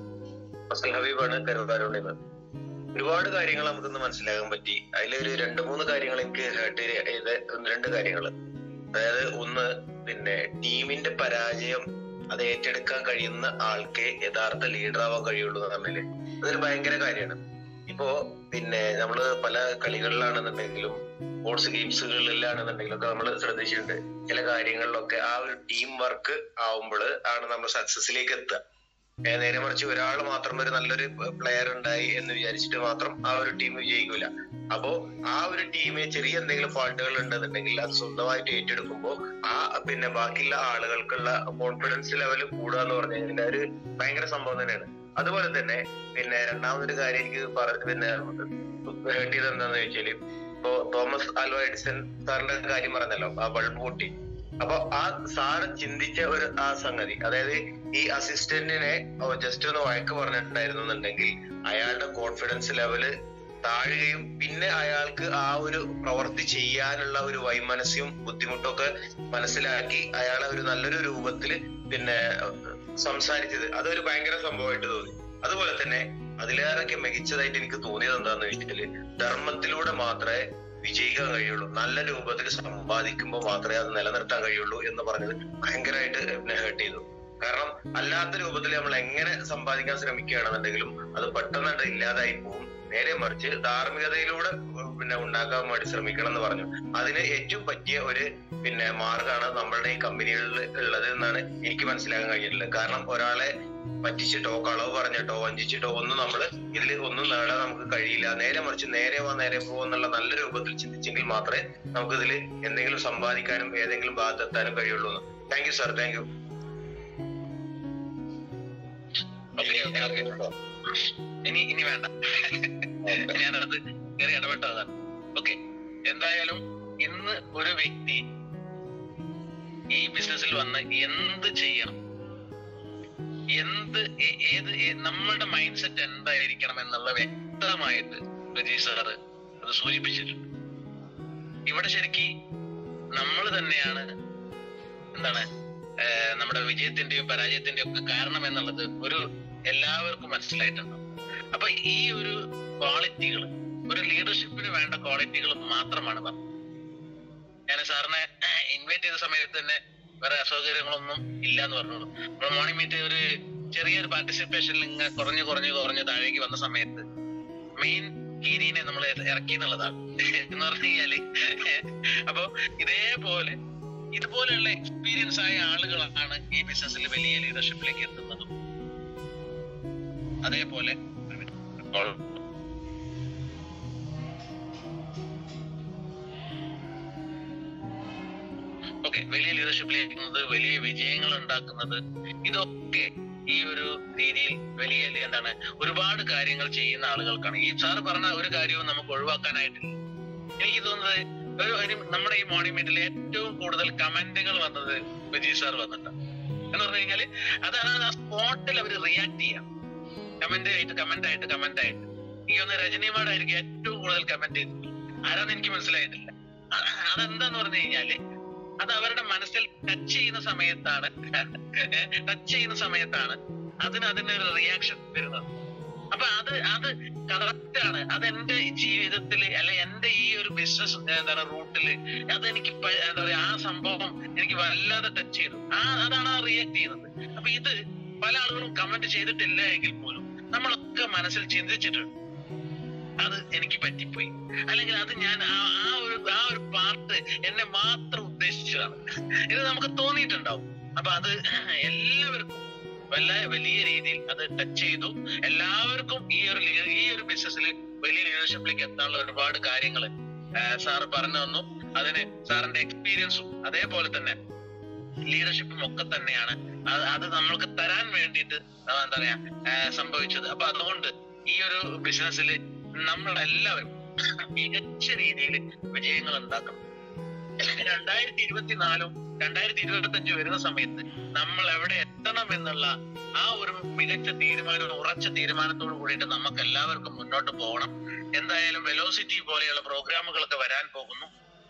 Fazal ഹബീബാണ് കരുവാരുണ്ടിൽ നിന്ന് ഒരുപാട് കാര്യങ്ങൾ നമുക്കിന്ന് മനസ്സിലാക്കാൻ പറ്റി അതിലൊരു രണ്ട് മൂന്ന് കാര്യങ്ങൾ എനിക്ക് ഹേർട്ട് ചെയ്ത ഒന്ന് രണ്ട് കാര്യങ്ങൾ അതായത് ഒന്ന് പിന്നെ ടീമിന്റെ പരാജയം അത് ഏറ്റെടുക്കാൻ കഴിയുന്ന ആൾക്കേ യഥാർത്ഥ ലീഡർ ആവാൻ കഴിയുള്ളൂ എന്ന് പറഞ്ഞാല് അതൊരു ഭയങ്കര കാര്യമാണ് ഇപ്പോ പിന്നെ നമ്മള് പല കളികളിലാണെന്നുണ്ടെങ്കിലും സ്പോർട്സ് ഗെയിംസുകളിലാണെന്നുണ്ടെങ്കിലും ഒക്കെ നമ്മൾ ശ്രദ്ധിച്ചിട്ടുണ്ട് ചില കാര്യങ്ങളിലൊക്കെ ആ ഒരു ടീം വർക്ക് ആവുമ്പോൾ ആണ് നമ്മൾ സക്സസിലേക്ക് എത്തുക ഏ, നേരെ മറിച്ച് ഒരാൾ മാത്രം ഒരു നല്ലൊരു പ്ലെയർ ഉണ്ടായി എന്ന് വിചാരിച്ചിട്ട് മാത്രം ആ ഒരു ടീം വിജയിക്കൂല അപ്പോ ആ ഒരു ടീമിന് ചെറിയ എന്തെങ്കിലും ഫാൾട്ടുകൾ ഉണ്ടെന്നുണ്ടെങ്കിൽ അത് സ്വന്തമായിട്ട് ഏറ്റെടുക്കുമ്പോൾ ആ പിന്നെ ബാക്കിയുള്ള ആളുകൾക്കുള്ള കോൺഫിഡൻസ് ലെവൽ കൂടുക എന്ന് പറഞ്ഞു കഴിഞ്ഞാൽ ഒരു ഭയങ്കര സംഭവം തന്നെയാണ് അതുപോലെ തന്നെ പിന്നെ രണ്ടാമതൊരു കാര്യം എനിക്ക് പറ പിന്നെ ഹേർട്ട് ചെയ്തത് എന്താന്ന് ചോദിച്ചാല് ഇപ്പോ തോമസ് ആൽവ എഡിസൺ സാറിന്റെ കാര്യം പറഞ്ഞല്ലോ ആ ബൾബ് പൊട്ടി അപ്പൊ ആ സാറ് ചിന്തിച്ച ഒരു ആ സംഗതി അതായത് ഈ അസിസ്റ്റന്റിനെ ജസ്റ്റ് ഒന്ന് വഴക്ക് പറഞ്ഞിട്ടുണ്ടായിരുന്നു എന്നുണ്ടെങ്കിൽ അയാളുടെ കോൺഫിഡൻസ് ലെവല് താഴുകയും പിന്നെ അയാൾക്ക് ആ ഒരു പ്രവൃത്തി ചെയ്യാനുള്ള ഒരു വൈമനസ്യവും ബുദ്ധിമുട്ടൊക്കെ മനസ്സിലാക്കി അയാളെ ഒരു നല്ലൊരു രൂപത്തിൽ പിന്നെ സംസാരിച്ചത് അതൊരു ഭയങ്കര സംഭവമായിട്ട് തോന്നി അതുപോലെ തന്നെ അതിലേറെയൊക്കെ മികച്ചതായിട്ട് എനിക്ക് തോന്നിയത് എന്താന്ന് വെച്ചിട്ടുണ്ടെങ്കിൽ ധർമ്മത്തിലൂടെ മാത്രമേ വിജയിക്കാൻ കഴിയുള്ളൂ നല്ല രൂപത്തിൽ സമ്പാദിക്കുമ്പോൾ മാത്രമേ അത് നിലനിർത്താൻ കഴിയുള്ളൂ എന്ന് പറഞ്ഞത് ഭയങ്കരമായിട്ട് എന്നെ ഹേർട്ട് ചെയ്തു കാരണം അല്ലാത്ത രൂപത്തിൽ നമ്മൾ എങ്ങനെ സമ്പാദിക്കാൻ ശ്രമിക്കുകയാണെന്നുണ്ടെങ്കിലും അത് പെട്ടെന്ന് ഇല്ലാതായി പോകും നേരെ മറിച്ച് ധാർമ്മികതയിലൂടെ ഉം, പിന്നെ ഉണ്ടാക്കാൻ വേണ്ടി ശ്രമിക്കണം എന്ന് പറഞ്ഞു അതിന് ഏറ്റവും പറ്റിയ ഒരു പിന്നെ മാർഗമാണ് നമ്മളുടെ ഈ കമ്പനികളിൽ ഉള്ളത് എന്നാണ് എനിക്ക് മനസ്സിലാക്കാൻ കഴിഞ്ഞിട്ടുള്ളത് കാരണം ഒരാളെ പറ്റിച്ചിട്ടോ കളവ് പറഞ്ഞിട്ടോ വഞ്ചിച്ചിട്ടോ ഒന്നും നമ്മൾ ഇതിൽ ഒന്നും നേടാൻ നമുക്ക് കഴിയില്ല നേരെ മറിച്ച് നേരെ വാ നേരെ പോകും എന്നുള്ള നല്ല രൂപത്തിൽ ചിന്തിച്ചെങ്കിൽ മാത്രമേ നമുക്ക് ഇതിൽ എന്തെങ്കിലും സമ്പാദിക്കാനും ഏതെങ്കിലും ഭാഗത്തെത്താനും കഴിയുള്ളൂ thank you sir thank you ഇനി ഇനി വേണ്ട ഞാനത് കയറി ഇടപെട്ടതാണ് ഓക്കെ എന്തായാലും ഇന്ന് ഒരു വ്യക്തി ഈ ബിസിനസ്സിൽ വന്ന് എന്ത് ചെയ്യണം എന്ത് ഏ- ഏത് ഏ- നമ്മളുടെ മൈൻഡ് സെറ്റ് എന്തായിരിക്കണം എന്നുള്ള വ്യക്തമായിട്ട് രജീഷ് സാറ് അത് സൂചിപ്പിച്ചിട്ടുണ്ട് ഇവിടെ ശരിക്ക് നമ്മൾ തന്നെയാണ് എന്താണ് ഏർ നമ്മുടെ വിജയത്തിന്റെയും പരാജയത്തിന്റെയും ഒക്കെ കാരണം എന്നുള്ളത് ഒരു എല്ലാവർക്കും മനസ്സിലായിട്ടുണ്ട് അപ്പൊ ഈ ഒരു ക്വാളിറ്റികൾ ഒരു ലീഡർഷിപ്പിന് വേണ്ട ക്വാളിറ്റികൾ മാത്രമാണ് പറഞ്ഞത് ഞാൻ സാറിനെ ഇൻവൈറ്റ് ചെയ്ത സമയത്ത് തന്നെ വേറെ അസൗകര്യങ്ങളൊന്നും ഇല്ല എന്ന് പറഞ്ഞോളൂ നമ്മൾ മോർണിംഗ് മീറ്റ് ഒരു ചെറിയൊരു പാർട്ടിസിപ്പേഷനിൽ ഇങ്ങനെ കുറഞ്ഞു കുറഞ്ഞു കുറഞ്ഞു താഴേക്ക് വന്ന സമയത്ത് മെയിൻ കീരിനെ നമ്മൾ ഇറക്കി എന്നുള്ളതാണ് എന്ന് പറഞ്ഞു കഴിഞ്ഞാല് അപ്പൊ ഇതേപോലെ ഇതുപോലെയുള്ള എക്സ്പീരിയൻസ് ആയ ആളുകളാണ് ഈ ബിസിനസ്സിൽ വലിയ ലീഡർഷിപ്പിലേക്ക് എത്തുന്നതും അതേപോലെ ഓക്കെ വലിയ ലീഡർഷിപ്പിലേക്ക് എത്തുന്നത് വലിയ വിജയങ്ങൾ ഉണ്ടാക്കുന്നത് ഇതൊക്കെ ഈ ഒരു രീതിയിൽ വലിയ വലിയ എന്താണ് ഒരുപാട് കാര്യങ്ങൾ ചെയ്യുന്ന ആളുകൾക്കാണ് ഈ സാറ് പറഞ്ഞ ഒരു കാര്യവും നമുക്ക് ഒഴിവാക്കാനായിട്ടില്ല എനിക്ക് തോന്നുന്നത് ഒരു ഒരു നമ്മുടെ ഈ മോർണിംഗ് മീറ്റിൽ ഏറ്റവും കൂടുതൽ കമന്റുകൾ വന്നത് വിജയ് സാർ വന്നിട്ടാണ് എന്ന് പറഞ്ഞു കഴിഞ്ഞാല് അതാണ് ആ സ്പോട്ടിൽ അവർ റിയാക്ട് ചെയ്യാം കമന്റ് ആയിട്ട് കമന്റ് ആയിട്ട് കമന്റ് ആയിട്ട് എനിക്ക് തോന്നുന്നു രജനിമാടായിരിക്കും ഏറ്റവും കൂടുതൽ കമന്റ് ചെയ്തത് ആരാന്ന് എനിക്ക് മനസ്സിലായിട്ടില്ല അതെന്താന്ന് പറഞ്ഞു കഴിഞ്ഞാല് അത് അവരുടെ മനസ്സിൽ ടച്ച് ചെയ്യുന്ന സമയത്താണ് ടച്ച് ചെയ്യുന്ന സമയത്താണ് അതിന് അതിനൊരു റിയാക്ഷൻ വരുന്നത് അപ്പൊ അത് അത് കറക്റ്റ് ആണ് അത് എന്റെ ജീവിതത്തിൽ അല്ലെ എന്റെ ഈ ഒരു ബിസിനസ് എന്താണ് റൂട്ടില് അതെനിക്ക് പ- എന്താ പറയാ ആ സംഭവം എനിക്ക് വല്ലാതെ ടച്ച് ചെയ്തു ആ അതാണ് ആ റിയാക്ട് ചെയ്യുന്നത് അപ്പൊ ഇത് പല ആളുകളും കമന്റ് ചെയ്തിട്ടില്ല എങ്കിൽ പോലും നമ്മളൊക്കെ മനസ്സിൽ ചിന്തിച്ചിട്ടുണ്ട് അത് എനിക്ക് പറ്റിപ്പോയി അല്ലെങ്കിൽ അത് ഞാൻ ആ ആ ഒരു ആ ഒരു പാർട്ട് എന്നെ മാത്രം ഉദ്ദേശിച്ചതാണ് ഇത് നമുക്ക് തോന്നിയിട്ടുണ്ടാവും അപ്പൊ അത് എല്ലാവർക്കും വല്ല വലിയ രീതിയിൽ അത് ടച്ച് ചെയ്തു എല്ലാവർക്കും ഈ ഒരു ലീ- ഈ ഒരു ബിസിനസ്സിൽ വലിയ ലീഡർഷിപ്പിലേക്ക് എത്താനുള്ള ഒരുപാട് കാര്യങ്ങൾ സാറ് പറഞ്ഞു തന്നു അതിന് സാറിന്റെ എക്സ്പീരിയൻസും അതേപോലെ തന്നെ ലീഡർഷിപ്പും ഒക്കെ തന്നെയാണ് അത് അത് നമ്മൾക്ക് തരാൻ വേണ്ടിയിട്ട് ആ, എന്താ പറയാ ആ, സംഭവിച്ചത് അപ്പൊ അതുകൊണ്ട് ഈ ഒരു ബിസിനസ്സിൽ നമ്മളെല്ലാവരും മികച്ച രീതിയിൽ വിജയങ്ങൾ ഉണ്ടാക്കണം രണ്ടായിരത്തി ഇരുപത്തിനാലും രണ്ടായിരത്തി ഇരുപത്തി അഞ്ച് വരുന്ന സമയത്ത് നമ്മൾ എവിടെ എത്തണം എന്നുള്ള ആ ഒരു മികച്ച തീരുമാനം ഉറച്ച തീരുമാനത്തോട് കൂടിയിട്ട് നമുക്ക് എല്ലാവർക്കും മുന്നോട്ട് പോകണം എന്തായാലും വെലോസിറ്റി പോലെയുള്ള പ്രോഗ്രാമുകളൊക്കെ വരാൻ പോകുന്നു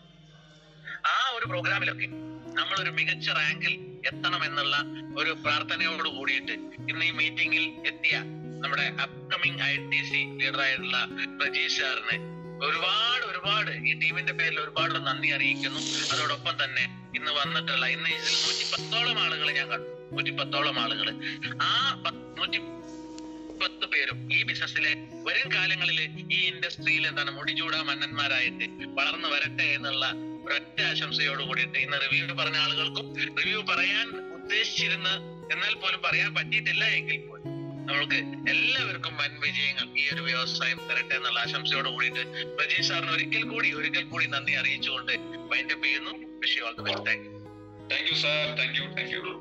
ആ ഒരു പ്രോഗ്രാമിലൊക്കെ നമ്മൾ ഒരു മികച്ച റാങ്കിൽ എത്തണം എന്നുള്ള ഒരു പ്രാർത്ഥനയോട് കൂടിയിട്ട് ഇന്ന് ഈ മീറ്റിംഗിൽ എത്തിയ നമ്മുടെ അപ്കമിങ് ഐ ടി സി ലീഡറായിട്ടുള്ള പ്രജീഷ് സാറിന് ഒരുപാട് ഒരുപാട് ഈ ടീമിന്റെ പേരിൽ ഒരുപാട് നന്ദി അറിയിക്കുന്നു അതോടൊപ്പം തന്നെ ഇന്ന് വന്നിട്ടുള്ള ഇന്ന് ഇതിൽ നൂറ്റി പത്തോളം ആളുകൾ ഞാൻ കണ്ടു നൂറ്റി പത്തോളം ആളുകൾ ആ പത്ത് നൂറ്റി പത്ത് പേരും ഈ ബിസിനസ്സിലെ വരും കാലങ്ങളിൽ ഈ ഇൻഡസ്ട്രിയിൽ എന്താണ് മുടിചൂടാ മന്നന്മാരായിട്ട് വളർന്നു വരട്ടെ എന്നുള്ള ഒരൊറ്റ ആശംസയോട് കൂടിയിട്ട് ഇന്ന് റിവ്യൂ പറഞ്ഞ ആളുകൾക്കും റിവ്യൂ പറയാൻ ഉദ്ദേശിച്ചിരുന്ന എന്നാൽ പോലും പറയാൻ പറ്റിയിട്ടില്ല എങ്കിൽ പോലും നമ്മൾക്ക് എല്ലാവർക്കും വൻ വിജയങ്ങൾ ഈ ഒരു വ്യവസായം തരട്ടെ എന്നുള്ള ആശംസയോട് കൂടിയിട്ട് പ്രജീഷ് സാറിന് ഒരിക്കൽ കൂടി ഒരിക്കൽ കൂടി നന്ദി അറിയിച്ചുകൊണ്ട് വൈൻഡപ്പ് ചെയ്യുന്നു വിഷയം all the best thank thank you sir thank you thank you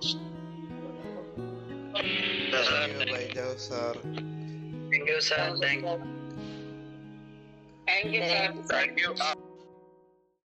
Thank you, Baijav sir. Thank you sir thank you you thank U